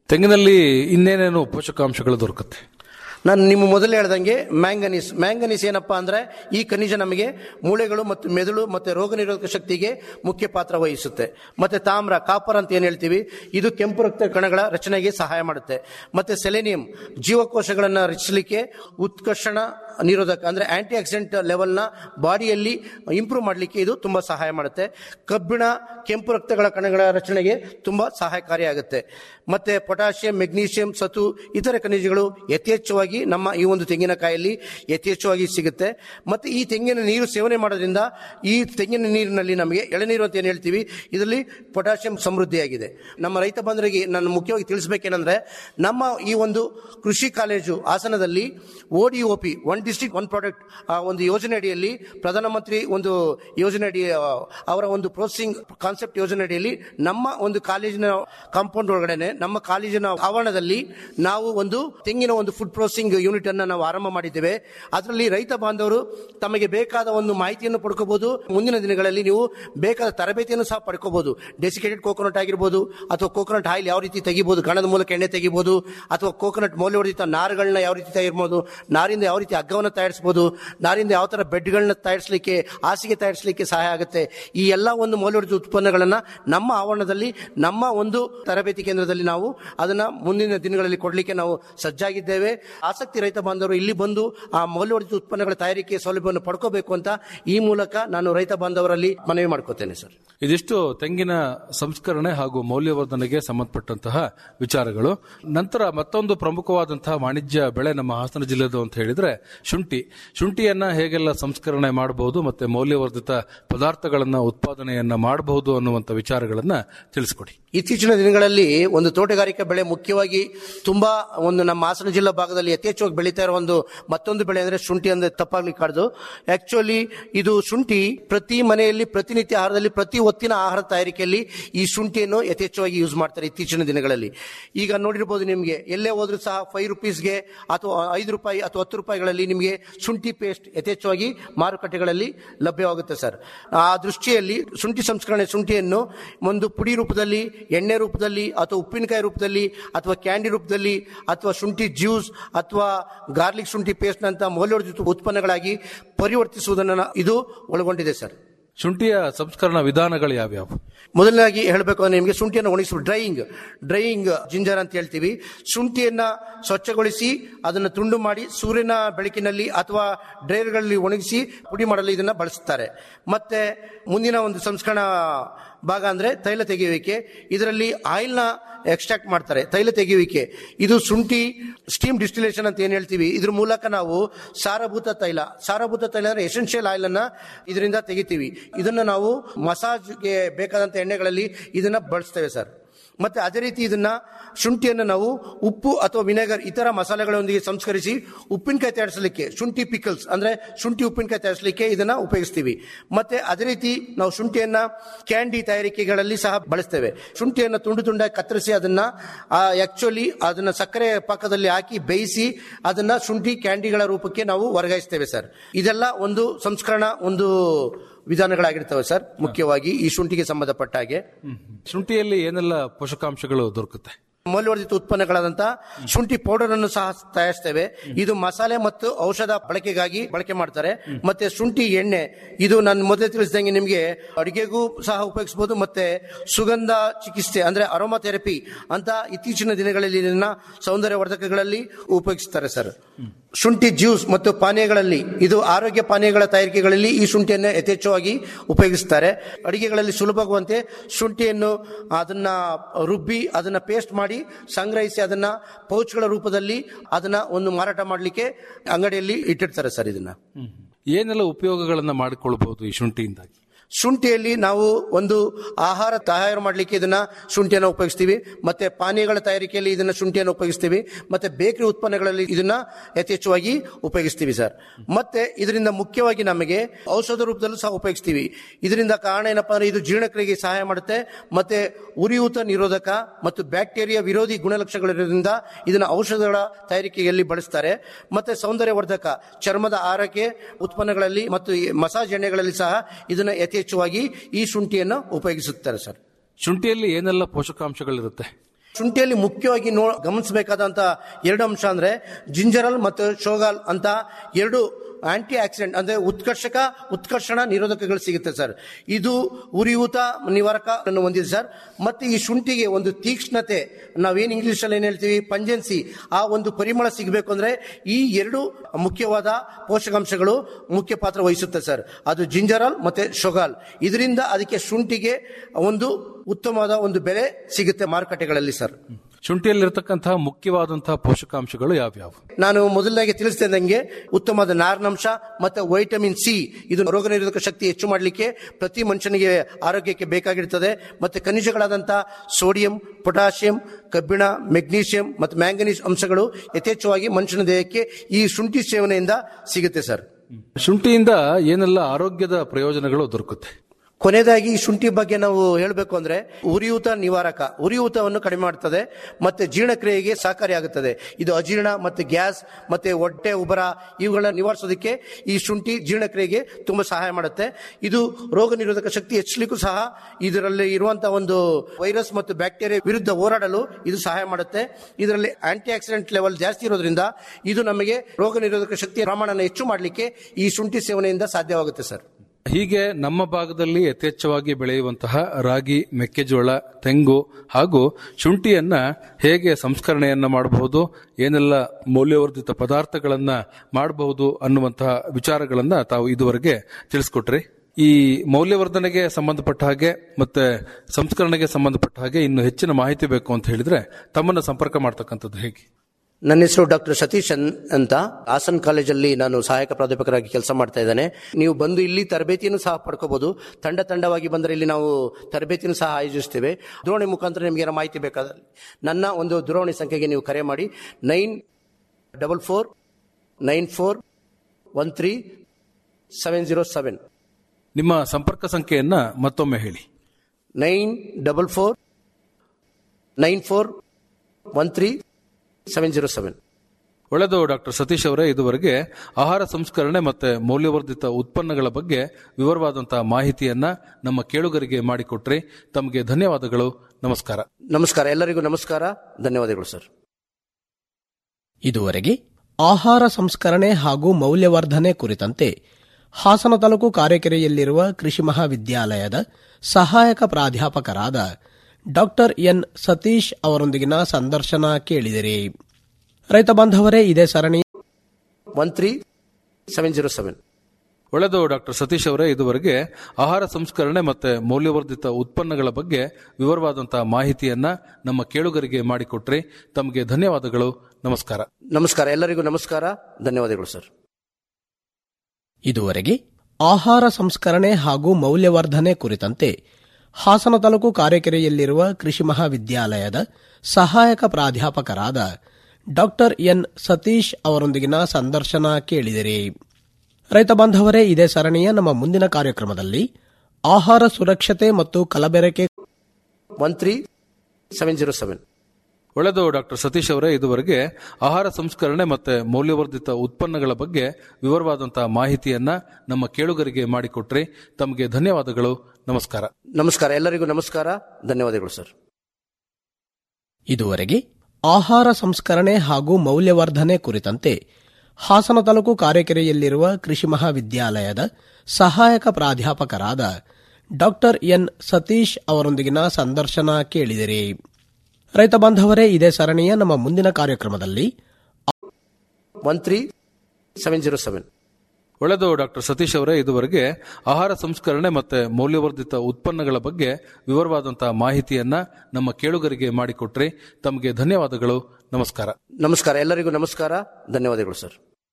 ತೆಂಗಿನಲ್ಲಿ ಇನ್ನೇನೇನು ಪೋಷಕಾಂಶಗಳು ದೊರಕುತ್ತೆ ನಾನು ನಿಮ್ಮ ಮೊದಲೇ ಹೇಳ್ದಂಗೆ ಮ್ಯಾಂಗನೀಸ್ ಮ್ಯಾಂಗನೀಸ್ ಏನಪ್ಪಾ ಅಂದ್ರೆ ಈ ಖನಿಜ ನಮಗೆ ಮೂಳೆಗಳು ಮತ್ತು ಮೆದುಳು ಮತ್ತು ರೋಗ ನಿರೋಧಕ ಶಕ್ತಿಗೆ ಮುಖ್ಯ ಪಾತ್ರ ವಹಿಸುತ್ತೆ ಮತ್ತೆ ತಾಮ್ರ ಕಾಪರ್ ಅಂತ ಏನ್ ಹೇಳ್ತೀವಿ ಇದು ಕೆಂಪು ರಕ್ತ ಕಣಗಳ ರಚನೆಗೆ ಸಹಾಯ ಮಾಡುತ್ತೆ ಮತ್ತೆ ಸೆಲೆನಿಯಂ ಜೀವಕೋಶಗಳನ್ನ ರಚಿಸಲಿಕ್ಕೆ ಉತ್ಕರ್ಷಣ ನಿರೋಧಕ ಅಂದ್ರೆ ಆಂಟಿ ಆಕ್ಸಿಡೆಂಟ್ ಲೆವೆಲ್ನ ಬಾಡಿಯಲ್ಲಿ ಇಂಪ್ರೂವ್ ಮಾಡಲಿಕ್ಕೆ ಇದು ತುಂಬಾ ಸಹಾಯ ಮಾಡುತ್ತೆ ಕಬ್ಬಿಣ ಕೆಂಪು ರಕ್ತಗಳ ಕಣಗಳ ರಚನೆಗೆ ತುಂಬಾ ಸಹಾಯಕಾರಿಯಾಗುತ್ತೆ ಮತ್ತೆ ಪೊಟ್ಯಾಷಿಯಂ ಮೆಗ್ನೀಷಿಯಂ ಸತು ಇತರ ಖನಿಜಗಳು ಯಥೇಚ್ಛವಾಗಿ ನಮ್ಮ ಈ ಒಂದು ತೆಂಗಿನಕಾಯಲ್ಲಿ ಯಥೇಚ್ಛವಾಗಿ ಸಿಗುತ್ತೆ ಮತ್ತೆ ಈ ತೆಂಗಿನ ನೀರು ಸೇವನೆ ಮಾಡೋದ್ರಿಂದ ಈ ತೆಂಗಿನ ನೀರಿನಲ್ಲಿ ನಮಗೆ ಎಳೆನೀರು ಅಂತ ಏನು ಹೇಳ್ತೀವಿ ಇದರಲ್ಲಿ ಪೊಟ್ಯಾಷಿಯಂ ಸಮೃದ್ಧಿಯಾಗಿದೆ ನಮ್ಮ ರೈತ ಬಂಧುಗಳಿಗೆ ನಾನು ಮುಖ್ಯವಾಗಿ ತಿಳಿಸ್ಬೇಕೇನಂದ್ರೆ ನಮ್ಮ ಈ ಒಂದು ಕೃಷಿ ಕಾಲೇಜು ಹಾಸನದಲ್ಲಿ ODOP one district one product ಆ ಒಂದು ಯೋಜನೆ ಅಡಿಯಲ್ಲಿ ಪ್ರಧಾನಮಂತ್ರಿ ಒಂದು ಯೋಜನೆ ಅಡಿ ಆ, ಅವರ ಒಂದು ಪ್ರೋಸೆಸಿಂಗ್ ಕಾನ್ಸೆಪ್ಟ್ ಯೋಜನೆ ಅಡಿಯಲ್ಲಿ ನಮ್ಮ ಒಂದು ಕಾಲೇಜಿನ ಕಾಂಪೌಂಡ್ ಒಳಗಡೆನೆ ನಮ್ಮ ಕಾಲೇಜಿನ ಆವರಣದಲ್ಲಿ ನಾವು ಒಂದು ತೆಂಗಿನ ಒಂದು ಫುಡ್ ಪ್ರೋಸೆಸಿಂಗ್ ಯೂನಿಟ್ ಅನ್ನ ನಾವು ಆರಂಭ ಮಾಡಿದ್ದೇವೆ ಅದರಲ್ಲಿ ರೈತ ಬಾಂಧವರು ತಮಗೆ ಬೇಕಾದ ಒಂದು ಮಾಹಿತಿಯನ್ನು ಪಡ್ಕೋಬಹುದು ಮುಂದಿನ ದಿನಗಳಲ್ಲಿ ನೀವು ಬೇಕಾದ ತರಬೇತಿಯನ್ನು ಸಹ ಪಡ್ಕೋಬಹುದು ಡೆಸಿಕೇಟೆಡ್ ಕೋಕೋನಟ್ ಆಗಿರ್ಬೋದು ಅಥವಾ ಕೋಕೋನಟ್ ಆಯಿಲ್ ಯಾವ ರೀತಿ ತೆಗಿಬಹುದು ಕಣದ ಮೂಲಕ ಎಣ್ಣೆ ತೆಗಿಬಹುದು ಅಥವಾ ಕೋಕೋನಟ್ ಮೌಲ್ಯವರ್ಧಿತ ನಾರುಗಳನ್ನ ಯಾವ ರೀತಿ ತೆಗಿರ್ಬೋದು ನಾರಿಂದ ಯಾವ ರೀತಿ ಹಗ್ಗವನ್ನು ತಯಾರಿಸಬಹುದು ನಾರಿಂದ ಯಾವ ತರ ಬೆಡ್ಗಳನ್ನ ತಯಾರಿಸಲಿಕ್ಕೆ ಹಾಸಿಗೆ ತಯಾರಿಸಲಿಕ್ಕೆ ಸಹಾಯ ಆಗುತ್ತೆ ಈ ಎಲ್ಲ ಒಂದು ಮೌಲ್ಯವರ್ಧಿತ ಉತ್ಪನ್ನಗಳನ್ನ ನಮ್ಮ ಆವರಣದಲ್ಲಿ ನಮ್ಮ ಒಂದು ತರಬೇತಿ ಕೇಂದ್ರದಲ್ಲಿ ನಾವು ಅದನ್ನ ಮುಂದಿನ ದಿನಗಳಲ್ಲಿ ಕೊಡಲಿಕ್ಕೆ ನಾವು ಸಜ್ಜಾಗಿದ್ದೇವೆ ಆಸಕ್ತಿ ರೈತ ಬಾಂಧವರು ಇಲ್ಲಿ ಬಂದು ಆ ಮೌಲ್ಯವರ್ಧಿತ ಉತ್ಪನ್ನಗಳ ತಯಾರಿಕೆ ಸೌಲಭ್ಯವನ್ನು ಪಡ್ಕೋಬೇಕು ಅಂತ ಈ ಮೂಲಕ ನಾನು ರೈತ ಬಾಂಧವರಲ್ಲಿ ಮನವಿ ಮಾಡ್ಕೋತೇನೆ ಸರ್ ಇದಿಷ್ಟು ತೆಂಗಿನ ಸಂಸ್ಕರಣೆ ಹಾಗೂ ಮೌಲ್ಯವರ್ಧನೆಗೆ ಸಂಬಂಧಪಟ್ಟಂತಹ ವಿಚಾರಗಳು ನಂತರ ಮತ್ತೊಂದು ಪ್ರಮುಖವಾದಂತಹ ವಾಣಿಜ್ಯ ಬೆಳೆ ನಮ್ಮ ಹಾಸನ ಜಿಲ್ಲೆದು ಅಂತ ಹೇಳಿದ್ರೆ ಶುಂಠಿ ಶುಂಠಿಯನ್ನ ಹೇಗೆಲ್ಲ ಸಂಸ್ಕರಣೆ ಮಾಡಬಹುದು ಮತ್ತೆ ಮೌಲ್ಯವರ್ಧಿತ ಪದಾರ್ಥಗಳನ್ನ ಉತ್ಪಾದನೆಯನ್ನ ಮಾಡಬಹುದು ಅನ್ನುವಂಥ ವಿಚಾರಗಳನ್ನ ತಿಳಿಸ್ಕೊಡಿ ಇತ್ತೀಚಿನ ದಿನಗಳಲ್ಲಿ ಒಂದು ತೋಟಗಾರಿಕಾ ಬೆಳೆ ಮುಖ್ಯವಾಗಿ ತುಂಬಾ ಒಂದು ನಮ್ಮ ಹಾಸನ ಜಿಲ್ಲಾ ಭಾಗದಲ್ಲಿ ಯಥೇಚ್ಛವಾಗಿ ಬೆಳೀತಾ ಇರೋ ಒಂದು ಮತ್ತೊಂದು ಬೆಳೆ ಅಂದ್ರೆ ಶುಂಠಿ ಅಂದ್ರೆ ತಪ್ಪಾಗ್ಲಿಕ್ಕಾರ್ದು ಆಕ್ಚುಲಿ ಇದು ಶುಂಠಿ ಪ್ರತಿ ಮನೆಯಲ್ಲಿ ಪ್ರತಿನಿತ್ಯ ಆಹಾರದಲ್ಲಿ ಪ್ರತಿ ಹೊತ್ತಿನ ಆಹಾರ ತಯಾರಿಕೆಯಲ್ಲಿ ಈ ಶುಂಠಿಯನ್ನು ಯಥೇಚ್ಛವಾಗಿ ಯೂಸ್ ಮಾಡ್ತಾರೆ ಇತ್ತೀಚಿನ ದಿನಗಳಲ್ಲಿ ಈಗ ನೋಡಿರ್ಬೋದು ನಿಮಗೆ ಎಲ್ಲೇ ಹೋದ್ರೂ ಸಹ ಫೈವ್ ರುಪೀಸ್ಗೆ ಅಥವಾ ಐದು ರೂಪಾಯಿ ಅಥವಾ ಹತ್ತು ರೂಪಾಯಿಗಳಲ್ಲಿ ನಿಮಗೆ ಶುಂಠಿ ಪೇಸ್ಟ್ ಯಥೇಚ್ಛವಾಗಿ ಮಾರುಕಟ್ಟೆಗಳಲ್ಲಿ ಲಭ್ಯವಾಗುತ್ತೆ ಸರ್ ಆ ದೃಷ್ಟಿಯಲ್ಲಿ ಶುಂಠಿ ಸಂಸ್ಕರಣೆ ಶುಂಠಿಯನ್ನು ಒಂದು ಪುಡಿ ರೂಪದಲ್ಲಿ ಎಣ್ಣೆ ರೂಪದಲ್ಲಿ ಅಥವಾ ಉಪ್ಪಿನಕಾಯಿ ರೂಪದಲ್ಲಿ ಅಥವಾ ಕ್ಯಾಂಡಿ ರೂಪದಲ್ಲಿ ಅಥವಾ ಶುಂಠಿ ಜ್ಯೂಸ್ ಅಥವಾ ಗಾರ್ಲಿಕ್ ಶುಂಠಿ ಪೇಸ್ಟ್ ನಂತ ಮೌಲ್ಯವರ್ಧಿತ ಉತ್ಪನ್ನಗಳಾಗಿ ಪರಿವರ್ತಿಸುವುದನ್ನು ಇದು ಒಳಗೊಂಡಿದೆ ಸರ್ ಶುಂಠಿಯ ಸಂಸ್ಕರಣಾ ವಿಧಾನಗಳು ಯಾವ್ಯಾವು ಮೊದಲನೇದಾಗಿ ಹೇಳಬೇಕು ಅಂದ್ರೆ ನಿಮಗೆ ಶುಂಠಿಯನ್ನು ಒಣಗಿಸಿ ಡ್ರೈಯಿಂಗ್ ಡ್ರೈಯಿಂಗ್ ಜಿಂಜರ್ ಅಂತ ಹೇಳ್ತೀವಿ ಶುಂಠಿಯನ್ನ ಸ್ವಚ್ಛಗೊಳಿಸಿ ಅದನ್ನು ತುಂಡು ಮಾಡಿ ಸೂರ್ಯನ ಬೆಳಕಿನಲ್ಲಿ ಅಥವಾ ಡ್ರೈರ್ಗಳಲ್ಲಿ ಒಣಗಿಸಿ ಪುಡಿ ಮಾಡಲು ಇದನ್ನ ಬಳಸುತ್ತಾರೆ ಮತ್ತೆ ಮುಂದಿನ ಒಂದು ಸಂಸ್ಕರಣಾ ಭಾಗ ಅಂದ್ರೆ ತೈಲ ತೆಗೆಯುವಿಕೆ ಇದರಲ್ಲಿ ಆಯಿಲ್ನ ಎಕ್ಸ್ಟ್ರಾಕ್ಟ್ ಮಾಡ್ತಾರೆ ತೈಲ ತೆಗೆಯುವಿಕೆ ಇದು ಶುಂಠಿ ಸ್ಟೀಮ್ ಡಿಸ್ಟಿಲೇಷನ್ ಅಂತ ಏನ್ ಹೇಳ್ತೀವಿ ಇದ್ರ ಮೂಲಕ ನಾವು ಸಾರಭೂತ ತೈಲ ಸಾರಭೂತ ತೈಲ ಅಂದ್ರೆ ಎಸೆನ್ಷಿಯಲ್ ಆಯಿಲ್ ಅನ್ನ ಇದರಿಂದ ತೆಗಿತೀವಿ ಇದನ್ನ ನಾವು ಮಸಾಜ್ಗೆ ಬೇಕಾದಂತ ಎಣ್ಣೆಗಳಲ್ಲಿ ಇದನ್ನ ಬಳಸ್ತೇವೆ ಸರ್ ಮತ್ತೆ ಅದೇ ರೀತಿ ಇದನ್ನ ಶುಂಠಿಯನ್ನು ನಾವು ಉಪ್ಪು ಅಥವಾ ವಿನೆಗರ್ ಇತರ ಮಸಾಲೆಗಳೊಂದಿಗೆ ಸಂಸ್ಕರಿಸಿ ಉಪ್ಪಿನಕಾಯಿ ತಯಾರಿಸಲಿಕ್ಕೆ ಶುಂಠಿ ಪಿಕಲ್ಸ್ ಅಂದ್ರೆ ಶುಂಠಿ ಉಪ್ಪಿನಕಾಯಿ ತಯಾರಿಸಲಿಕ್ಕೆ ಇದನ್ನ ಉಪಯೋಗಿಸ್ತೀವಿ ಮತ್ತೆ ಅದೇ ರೀತಿ ನಾವು ಶುಂಠಿಯನ್ನ ಕ್ಯಾಂಡಿ ತಯಾರಿಕೆಗಳಲ್ಲಿ ಸಹ ಬಳಸ್ತೇವೆ ಶುಂಠಿಯನ್ನ ತುಂಡು ತುಂಡಾಗಿ ಕತ್ತರಿಸಿ ಅದನ್ನ ಆಕ್ಚುಲಿ ಅದನ್ನ ಸಕ್ಕರೆ ಪಾಕದಲ್ಲಿ ಹಾಕಿ ಬೇಯಿಸಿ ಅದನ್ನ ಶುಂಠಿ ಕ್ಯಾಂಡಿಗಳ ರೂಪಕ್ಕೆ ನಾವು ವರ್ಗಾಯಿಸ್ತೇವೆ ಸರ್ ಇದೆಲ್ಲ ಒಂದು ಸಂಸ್ಕರಣ ಒಂದು ವಿಧಾನಗಳಾಗಿರ್ತವೆ ಸರ್ ಮುಖ್ಯವಾಗಿ ಈ ಶುಂಠಿಗೆ ಸಂಬಂಧಪಟ್ಟ ಹಾಗೆ ಶುಂಠಿಯಲ್ಲಿ ಏನೆಲ್ಲ ಪೋಷಕಾಂಶಗಳು ದೊರಕುತ್ತೆ ಮೌಲ್ಯವರ್ಧಿತ ಉತ್ಪನ್ನಗಳಾದಂತ ಶುಂಠಿ ಪೌಡರ್ ಅನ್ನು ಸಹ ತಯಾರಿಸ್ತೇವೆ ಇದು ಮಸಾಲೆ ಮತ್ತು ಔಷಧ ಬಳಕೆಗಾಗಿ ಬಳಕೆ ಮಾಡ್ತಾರೆ ಮತ್ತೆ ಶುಂಠಿ ಎಣ್ಣೆ ಇದು ನಾನು ಮೊದಲೇ ತಿಳಿಸಿದಂಗೆ ನಿಮಗೆ ಅಡಿಗೆಗೂ ಸಹ ಉಪಯೋಗಿಸಬಹುದು ಮತ್ತೆ ಸುಗಂಧ ಚಿಕಿತ್ಸೆ ಅಂದ್ರೆ ಅರೋಮಾ ಥೆರಪಿ ಅಂತ ಇತ್ತೀಚಿನ ದಿನಗಳಲ್ಲಿ ಇದನ್ನ ಸೌಂದರ್ಯವರ್ಧಕಗಳಲ್ಲಿ ಉಪಯೋಗಿಸ್ತಾರೆ ಸರ್ ಶುಂಠಿ ಜ್ಯೂಸ್ ಮತ್ತು ಪಾನೀಯಗಳಲ್ಲಿ ಇದು ಆರೋಗ್ಯ ಪಾನೀಯಗಳ ತಯಾರಿಕೆಗಳಲ್ಲಿ ಈ ಶುಂಠಿಯನ್ನು ಯಥೇಚ್ಛವಾಗಿ ಉಪಯೋಗಿಸ್ತಾರೆ ಅಡಿಗೆಗಳಲ್ಲಿ ಸುಲಭವಾಗುವಂತೆ ಶುಂಠಿಯನ್ನು ಅದನ್ನ ರುಬ್ಬಿ ಅದನ್ನ ಪೇಸ್ಟ್ ಮಾಡಿ ಸಂಗ್ರಹಿಸಿ ಅದನ್ನ ಪೌಚ್ಗಳ ರೂಪದಲ್ಲಿ ಅದನ್ನ ಒಂದು ಮಾರಾಟ ಮಾಡಲಿಕ್ಕೆ ಅಂಗಡಿಯಲ್ಲಿ ಇಟ್ಟಿರ್ತಾರೆ ಸರ್ ಇದನ್ನ ಏನೆಲ್ಲ ಉಪಯೋಗಗಳನ್ನ ಮಾಡಿಕೊಳ್ಬಹುದು ಈ ಶುಂಠಿಯಿಂದಾಗಿ ಶುಂಠಿಯಲ್ಲಿ ನಾವು ಒಂದು ಆಹಾರ ತಯಾರು ಮಾಡಲಿಕ್ಕೆ ಇದನ್ನ ಶುಂಠಿಯನ್ನು ಉಪಯೋಗಿಸ್ತೀವಿ ಮತ್ತೆ ಪಾನೀಯಗಳ ತಯಾರಿಕೆಯಲ್ಲಿ ಇದನ್ನ ಶುಂಠಿಯನ್ನು ಉಪಯೋಗಿಸ್ತೀವಿ ಮತ್ತೆ ಬೇಕರಿ ಉತ್ಪನ್ನಗಳಲ್ಲಿ ಇದನ್ನ ಯಥೇಚ್ಛವಾಗಿ ಉಪಯೋಗಿಸ್ತೀವಿ ಸರ್ ಮತ್ತೆ ಇದರಿಂದ ಮುಖ್ಯವಾಗಿ ನಮಗೆ ಔಷಧ ರೂಪದಲ್ಲೂ ಸಹ ಉಪಯೋಗಿಸ್ತೀವಿ ಇದರಿಂದ ಕಾರಣ ಏನಪ್ಪಾ ಅಂದ್ರೆ ಇದು ಜೀರ್ಣಕ್ರಿಯೆಗೆ ಸಹಾಯ ಮಾಡುತ್ತೆ ಮತ್ತೆ ಉರಿಯೂತ ನಿರೋಧಕ ಮತ್ತು ಬ್ಯಾಕ್ಟೀರಿಯಾ ವಿರೋಧಿ ಗುಣಲಕ್ಷಣಗಳಿರೋದ್ರಿಂದ ಇದನ್ನ ಔಷಧಗಳ ತಯಾರಿಕೆಯಲ್ಲಿ ಬಳಸ್ತಾರೆ ಮತ್ತೆ ಸೌಂದರ್ಯವರ್ಧಕ ಚರ್ಮದ ಆರೈಕೆ ಉತ್ಪನ್ನಗಳಲ್ಲಿ ಮತ್ತು ಈ ಮಸಾಜ್ ಎಣ್ಣೆಗಳಲ್ಲಿ ಸಹ ಇದನ್ನ ಯಥೇಚ್ಛವಾಗಿ ಈ ಶುಂಠಿಯನ್ನು ಉಪಯೋಗಿಸುತ್ತಾರೆ ಸರ್ ಶುಂಠಿಯಲ್ಲಿ ಏನೆಲ್ಲ ಪೋಷಕಾಂಶಗಳಿರುತ್ತೆ ಶುಂಠಿಯಲ್ಲಿ ಮುಖ್ಯವಾಗಿ ನೋ ಗಮನಿಸಬೇಕಾದಂತ ಎರಡು ಅಂಶ ಅಂದ್ರೆ ಜಿಂಜರಲ್ ಮತ್ತು ಶೋಗಾಲ್ ಅಂತ ಎರಡು ಆಂಟಿ ಆಕ್ಸಿಡೆಂಟ್ ಅಂದ್ರೆ ಉತ್ಕರ್ಷಕ ಉತ್ಕರ್ಷಣ ನಿರೋಧಕಗಳು ಸಿಗುತ್ತೆ ಸರ್ ಇದು ಉರಿಯೂತ ನಿವಾರಕ ಅನ್ನು ಹೊಂದಿದೆ ಸರ್ ಮತ್ತೆ ಈ ಶುಂಠಿಗೆ ಒಂದು ತೀಕ್ಷ್ಣತೆ ನಾವೇನು ಇಂಗ್ಲಿಷ್ ಅಲ್ಲಿ ಏನ್ ಹೇಳ್ತೀವಿ ಪಂಜೆನ್ಸಿ ಆ ಒಂದು ಪರಿಮಳ ಸಿಗಬೇಕು ಅಂದ್ರೆ ಈ ಎರಡು ಮುಖ್ಯವಾದ ಪೋಷಕಾಂಶಗಳು ಮುಖ್ಯ ಪಾತ್ರ ವಹಿಸುತ್ತೆ ಸರ್ ಅದು ಜಿಂಜರಾಲ್ ಮತ್ತೆ ಶೊಗಾಲ್ ಇದರಿಂದ ಅದಕ್ಕೆ ಶುಂಠಿಗೆ ಒಂದು ಉತ್ತಮವಾದ ಒಂದು ಬೆಲೆ ಸಿಗುತ್ತೆ ಮಾರುಕಟ್ಟೆಗಳಲ್ಲಿ ಸರ್ ಶುಂಠಿಯಲ್ಲಿರ್ತಕ್ಕಂತಹ ಮುಖ್ಯವಾದಂತಹ ಪೋಷಕಾಂಶಗಳು ಯಾವ್ಯಾವು ನಾನು ಮೊದಲನಾಗಿ ತಿಳಿಸ್ತಿದ್ದಂಗೆ ಉತ್ತಮವಾದ ನಾರಿನಂಶ ಮತ್ತೆ ವೈಟಮಿನ್ ಸಿ ಇದು ರೋಗ ನಿರೋಧಕ ಶಕ್ತಿ ಹೆಚ್ಚು ಮಾಡಲಿಕ್ಕೆ ಪ್ರತಿ ಮನುಷ್ಯನಿಗೆ ಆರೋಗ್ಯಕ್ಕೆ ಬೇಕಾಗಿರ್ತದೆ ಮತ್ತೆ ಖನಿಜಗಳಾದಂತಹ ಸೋಡಿಯಂ ಪೊಟ್ಯಾಷಿಯಂ ಕಬ್ಬಿಣ ಮೆಗ್ನೀಷಿಯಂ ಮತ್ತು ಮ್ಯಾಂಗನೀಸ್ ಅಂಶಗಳು ಯಥೇಚ್ಛವಾಗಿ ಮನುಷ್ಯನ ದೇಹಕ್ಕೆ ಈ ಶುಂಠಿ ಸೇವನೆಯಿಂದ ಸಿಗುತ್ತೆ ಸರ್ ಶುಂಠಿಯಿಂದ ಏನೆಲ್ಲ ಆರೋಗ್ಯದ ಪ್ರಯೋಜನಗಳು ದೊರಕುತ್ತೆ ಕೊನೆಯದಾಗಿ ಈ ಶುಂಠಿ ಬಗ್ಗೆ ನಾವು ಹೇಳಬೇಕು ಅಂದ್ರೆ ಉರಿಯೂತ ನಿವಾರಕ ಉರಿಯೂತವನ್ನು ಕಡಿಮೆ ಮಾಡ್ತದೆ ಮತ್ತೆ ಜೀರ್ಣಕ್ರಿಯೆಗೆ ಸಹಕಾರಿಯಾಗುತ್ತದೆ ಇದು ಅಜೀರ್ಣ ಮತ್ತೆ ಗ್ಯಾಸ್ ಮತ್ತೆ ಹೊಟ್ಟೆ ಉಬರ ಇವುಗಳನ್ನ ನಿವಾರಿಸೋದಕ್ಕೆ ಈ ಶುಂಠಿ ಜೀರ್ಣಕ್ರಿಯೆಗೆ ತುಂಬಾ ಸಹಾಯ ಮಾಡುತ್ತೆ ಇದು ರೋಗ ನಿರೋಧಕ ಶಕ್ತಿ ಹೆಚ್ಚಲಿಕ್ಕೂ ಸಹ ಇದರಲ್ಲಿ ಇರುವಂತಹ ಒಂದು ವೈರಸ್ ಮತ್ತು ಬ್ಯಾಕ್ಟೀರಿಯಾ ವಿರುದ್ಧ ಹೋರಾಡಲು ಇದು ಸಹಾಯ ಮಾಡುತ್ತೆ ಇದರಲ್ಲಿ ಆಂಟಿ ಆಕ್ಸಿಡೆಂಟ್ ಲೆವೆಲ್ ಜಾಸ್ತಿ ಇರೋದ್ರಿಂದ ಇದು ನಮಗೆ ರೋಗ ನಿರೋಧಕ ಶಕ್ತಿಯ ಪ್ರಮಾಣನ ಹೆಚ್ಚು ಮಾಡಲಿಕ್ಕೆ ಈ ಶುಂಠಿ ಸೇವನೆಯಿಂದ ಸಾಧ್ಯವಾಗುತ್ತೆ ಸರ್ ಹೀಗೆ ನಮ್ಮ ಭಾಗದಲ್ಲಿ ಯಥೇಚ್ಛವಾಗಿ ಬೆಳೆಯುವಂತಹ ರಾಗಿ ಮೆಕ್ಕೆಜೋಳ ತೆಂಗು ಹಾಗೂ ಶುಂಠಿಯನ್ನ ಹೇಗೆ ಸಂಸ್ಕರಣೆಯನ್ನ ಮಾಡಬಹುದು ಏನೆಲ್ಲ ಮೌಲ್ಯವರ್ಧಿತ ಪದಾರ್ಥಗಳನ್ನ ಮಾಡಬಹುದು ಅನ್ನುವಂತಹ ವಿಚಾರಗಳನ್ನ ತಾವು ಇದುವರೆಗೆ ತಿಳಿಸ್ಕೊಟ್ರಿ ಈ ಮೌಲ್ಯವರ್ಧನೆಗೆ ಸಂಬಂಧಪಟ್ಟ ಹಾಗೆ ಮತ್ತೆ ಸಂಸ್ಕರಣೆಗೆ ಸಂಬಂಧಪಟ್ಟ ಹಾಗೆ ಇನ್ನು ಹೆಚ್ಚಿನ ಮಾಹಿತಿ ಬೇಕು ಅಂತ ಹೇಳಿದ್ರೆ ತಮ್ಮನ್ನ ಸಂಪರ್ಕ ಮಾಡ್ತಕ್ಕಂಥದ್ದು ಹೇಗೆ ನನ್ನ ಹೆಸರು ಡಾಕ್ಟರ್ ಸತೀಶ್ ಅನ್- ಅಂತ ಹಾಸನ್ ಕಾಲೇಜಲ್ಲಿ ನಾನು ಸಹಾಯಕ ಪ್ರಾಧ್ಯಾಪಕರಾಗಿ ಕೆಲಸ ಮಾಡ್ತಾ ಇದ್ದೇನೆ ನೀವು ಬಂದು ಇಲ್ಲಿ ತರಬೇತಿಯನ್ನು ಸಹ ಪಡ್ಕೋಬಹುದು ತಂಡ ತಂಡವಾಗಿ ಬಂದರೆ ಇಲ್ಲಿ ನಾವು ತರಬೇತಿಯನ್ನು ಸಹ ಆಯೋಜಿಸ್ತೇವೆ ದೂರವಾಣಿ ಮುಖಾಂತರ ನಿಮಗೆ ಏನೋ ಮಾಹಿತಿ ಬೇಕಾದಲ್ಲಿ ನನ್ನ ಒಂದು ದೂರವಾಣಿ ಸಂಖ್ಯೆಗೆ ನೀವು ಕರೆ ಮಾಡಿ nine double four nine four one three seven zero seven ನಿಮ್ಮ ಸಂಪರ್ಕ ಸಂಖ್ಯೆಯನ್ನ ಮತ್ತೊಮ್ಮೆ ಹೇಳಿ nine double four nine four one three seven zero seven ಒಳ್ಳೆದು ಡಾಕ್ಟರ್ ಸತೀಶ್ ಅವರೇ ಇದುವರೆಗೆ ಆಹಾರ ಸಂಸ್ಕರಣೆ ಮತ್ತೆ ಮೌಲ್ಯವರ್ಧಿತ ಉತ್ಪನ್ನಗಳ ಬಗ್ಗೆ ವಿವರವಾದಂತಹ ಮಾಹಿತಿಯನ್ನ ನಮ್ಮ ಕೇಳುಗರಿಗೆ ಮಾಡಿಕೊಟ್ರಿ ತಮಗೆ ಧನ್ಯವಾದಗಳು ನಮಸ್ಕಾರ ನಮಸ್ಕಾರ ಎಲ್ಲರಿಗೂ ನಮಸ್ಕಾರ ಧನ್ಯವಾದಗಳು ಸರ್ ಇದುವರೆಗೆ ಆಹಾರ ಸಂಸ್ಕರಣೆ ಹಾಗೂ ಮೌಲ್ಯವರ್ಧನೆ ಕುರಿತಂತೆ ಹಾಸನ ತಾಲೂಕು ಕಾರೆಕೆರೆಯಲ್ಲಿರುವ ಕೃಷಿ ಮಹಾವಿದ್ಯಾಲಯದ ಸಹಾಯಕ ಪ್ರಾಧ್ಯಾಪಕರಾದ ಡಾಕ್ಟರ್ ಎನ್ ಸತೀಶ್ ಅವರೊಂದಿಗಿನ ಸಂದರ್ಶನ ಕೇಳಿದಿರಿ ರೈತ ಬಾಂಧವರೇ ಇದೇ ಸರಣಿ one three seven zero seven ಒಳ್ಳೆದು ಡಾಕ್ಟರ್ ಸತೀಶ್ ಅವರೇ ಇದುವರೆಗೆ ಆಹಾರ ಸಂಸ್ಕರಣೆ ಮತ್ತೆ ಮೌಲ್ಯವರ್ಧಿತ ಉತ್ಪನ್ನಗಳ ಬಗ್ಗೆ ವಿವರವಾದಂತಹ ಮಾಹಿತಿಯನ್ನ ನಮ್ಮ ಕೇಳುಗರಿಗೆ ಮಾಡಿಕೊಟ್ರಿ ತಮಗೆ ಧನ್ಯವಾದಗಳು ನಮಸ್ಕಾರ ನಮಸ್ಕಾರ ಎಲ್ಲರಿಗೂ ನಮಸ್ಕಾರ ಧನ್ಯವಾದಗಳು ಸರ್ ಇದುವರೆಗೆ ಆಹಾರ ಸಂಸ್ಕರಣೆ ಹಾಗೂ ಮೌಲ್ಯವರ್ಧನೆ ಕುರಿತಂತೆ ಹಾಸನ ತಾಲೂಕು ಕಾರೆಕೆರೆಯಲ್ಲಿರುವ ಕೃಷಿ ಮಹಾವಿದ್ಯಾಲಯದ ಸಹಾಯಕ ಪ್ರಾಧ್ಯಾಪಕರಾದ ಡಾಕ್ಟರ್ ಎನ್ ಸತೀಶ್ ಅವರೊಂದಿಗಿನ ಸಂದರ್ಶನ ಕೇಳಿದಿರಿ ರೈತ ಬಾಂಧವರೇ ಇದೇ ಸರಣಿಯ ನಮ್ಮ ಮುಂದಿನ ಕಾರ್ಯಕ್ರಮದಲ್ಲಿ ಆಹಾರ ಸುರಕ್ಷತೆ ಮತ್ತು ಕಲಬೆರಕೆ one three seven zero seven ಒಳ್ಳೆದು ಡಾಕ್ಟರ್ ಸತೀಶ್ ಅವರೇ ಇದುವರೆಗೆ ಆಹಾರ ಸಂಸ್ಕರಣೆ ಮತ್ತೆ ಮೌಲ್ಯವರ್ಧಿತ ಉತ್ಪನ್ನಗಳ ಬಗ್ಗೆ ವಿವರವಾದಂತಹ ಮಾಹಿತಿಯನ್ನ ನಮ್ಮ ಕೇಳುಗರಿಗೆ ಮಾಡಿಕೊಟ್ರಿ ತಮಗೆ ಧನ್ಯವಾದಗಳು ನಮಸ್ಕಾರ ನಮಸ್ಕಾರ ಎಲ್ಲರಿಗೂ ನಮಸ್ಕಾರ ಧನ್ಯವಾದಗಳು ಸರ್ ಇದುವರೆಗೆ ಆಹಾರ ಸಂಸ್ಕರಣೆ ಹಾಗೂ ಮೌಲ್ಯವರ್ಧನೆ ಕುರಿತಂತೆ ಹಾಸನ ತಾಲೂಕು ಕಾರೆಕೆರೆಯಲ್ಲಿರುವ ಕೃಷಿ ಮಹಾವಿದ್ಯಾಲಯದ ಸಹಾಯಕ ಪ್ರಾಧ್ಯಾಪಕರಾದ ಡಾಕ್ಟರ್ ಎನ್ ಸತೀಶ್ ಅವರೊಂದಿಗಿನ ಸಂದರ್ಶನ ಕೇಳಿದಿರಿ ರೈತ ಬಾಂಧವರೇ ಇದೇ ಸರಣಿಯ ನಮ್ಮ ಮುಂದಿನ ಕಾರ್ಯಕ್ರಮದಲ್ಲಿ one three seven zero seven ಒಳ್ಳೆದು ಡಾಕ್ಟರ್ ಸತೀಶ್ ಅವರೇ ಇದುವರೆಗೆ ಆಹಾರ ಸಂಸ್ಕರಣೆ ಮತ್ತೆ ಮೌಲ್ಯವರ್ಧಿತ ಉತ್ಪನ್ನಗಳ ಬಗ್ಗೆ ವಿವರವಾದಂತಹ ಮಾಹಿತಿಯನ್ನ ನಮ್ಮ ಕೇಳುಗರಿಗೆ ಮಾಡಿಕೊಟ್ರಿ ತಮಗೆ ಧನ್ಯವಾದಗಳು ನಮಸ್ಕಾರ ನಮಸ್ಕಾರ ಎಲ್ಲರಿಗೂ ನಮಸ್ಕಾರ ಧನ್ಯವಾದಗಳು ಸರ್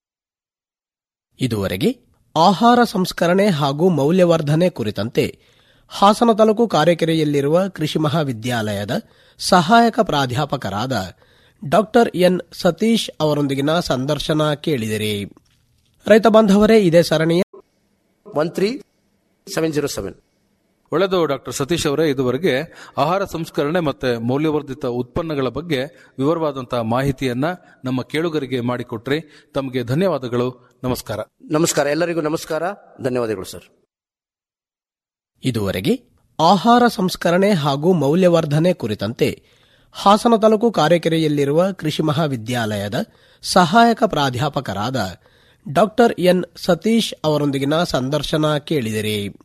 ಇದುವರೆಗೆ ಆಹಾರ ಸಂಸ್ಕರಣೆ ಹಾಗೂ ಮೌಲ್ಯವರ್ಧನೆ ಕುರಿತಂತೆ ಹಾಸನ ತಾಲೂಕು ಕಾರೆಕೆರೆಯಲ್ಲಿರುವ ಕೃಷಿ ಮಹಾವಿದ್ಯಾಲಯದ ಸಹಾಯಕ ಪ್ರಾಧ್ಯಾಪಕರಾದ ಡಾಕ್ಟರ್ ಎನ್ ಸತೀಶ್ ಅವರೊಂದಿಗಿನ ಸಂದರ್ಶನ ಕೇಳಿದಿರಿ ರೈತ ಬಾಂಧವರೇ ಇದೇ ಸರಣಿಯ one three seven zero seven ಒಳ್ಳೆದು ಡಾಕ್ಟರ್ ಸತೀಶ್ ಅವರೇ ಇದುವರೆಗೆ ಆಹಾರ ಸಂಸ್ಕರಣೆ ಮತ್ತೆ ಮೌಲ್ಯವರ್ಧಿತ ಉತ್ಪನ್ನಗಳ ಬಗ್ಗೆ ವಿವರವಾದಂತಹ ಮಾಹಿತಿಯನ್ನ ನಮ್ಮ ಕೇಳುಗರಿಗೆ ಮಾಡಿಕೊಟ್ರಿ ತಮಗೆ ಧನ್ಯವಾದಗಳು ನಮಸ್ಕಾರ ನಮಸ್ಕಾರ ಎಲ್ಲರಿಗೂ ನಮಸ್ಕಾರ ಧನ್ಯವಾದಗಳು ಸರ್ ಇದುವರೆಗೆ ಆಹಾರ ಸಂಸ್ಕರಣೆ ಹಾಗೂ ಮೌಲ್ಯವರ್ಧನೆ ಕುರಿತಂತೆ ಹಾಸನ ತಾಲೂಕು ಕಾರೆಕೆರೆಯಲ್ಲಿರುವ ಕೃಷಿ ಮಹಾವಿದ್ಯಾಲಯದ ಸಹಾಯಕ ಪ್ರಾಧ್ಯಾಪಕರಾದ ಡಾಕ್ಟರ್ ಎನ್ ಸತೀಶ್ ಅವರೊಂದಿಗಿನ ಸಂದರ್ಶನ ಕೇಳಿದಿರಿ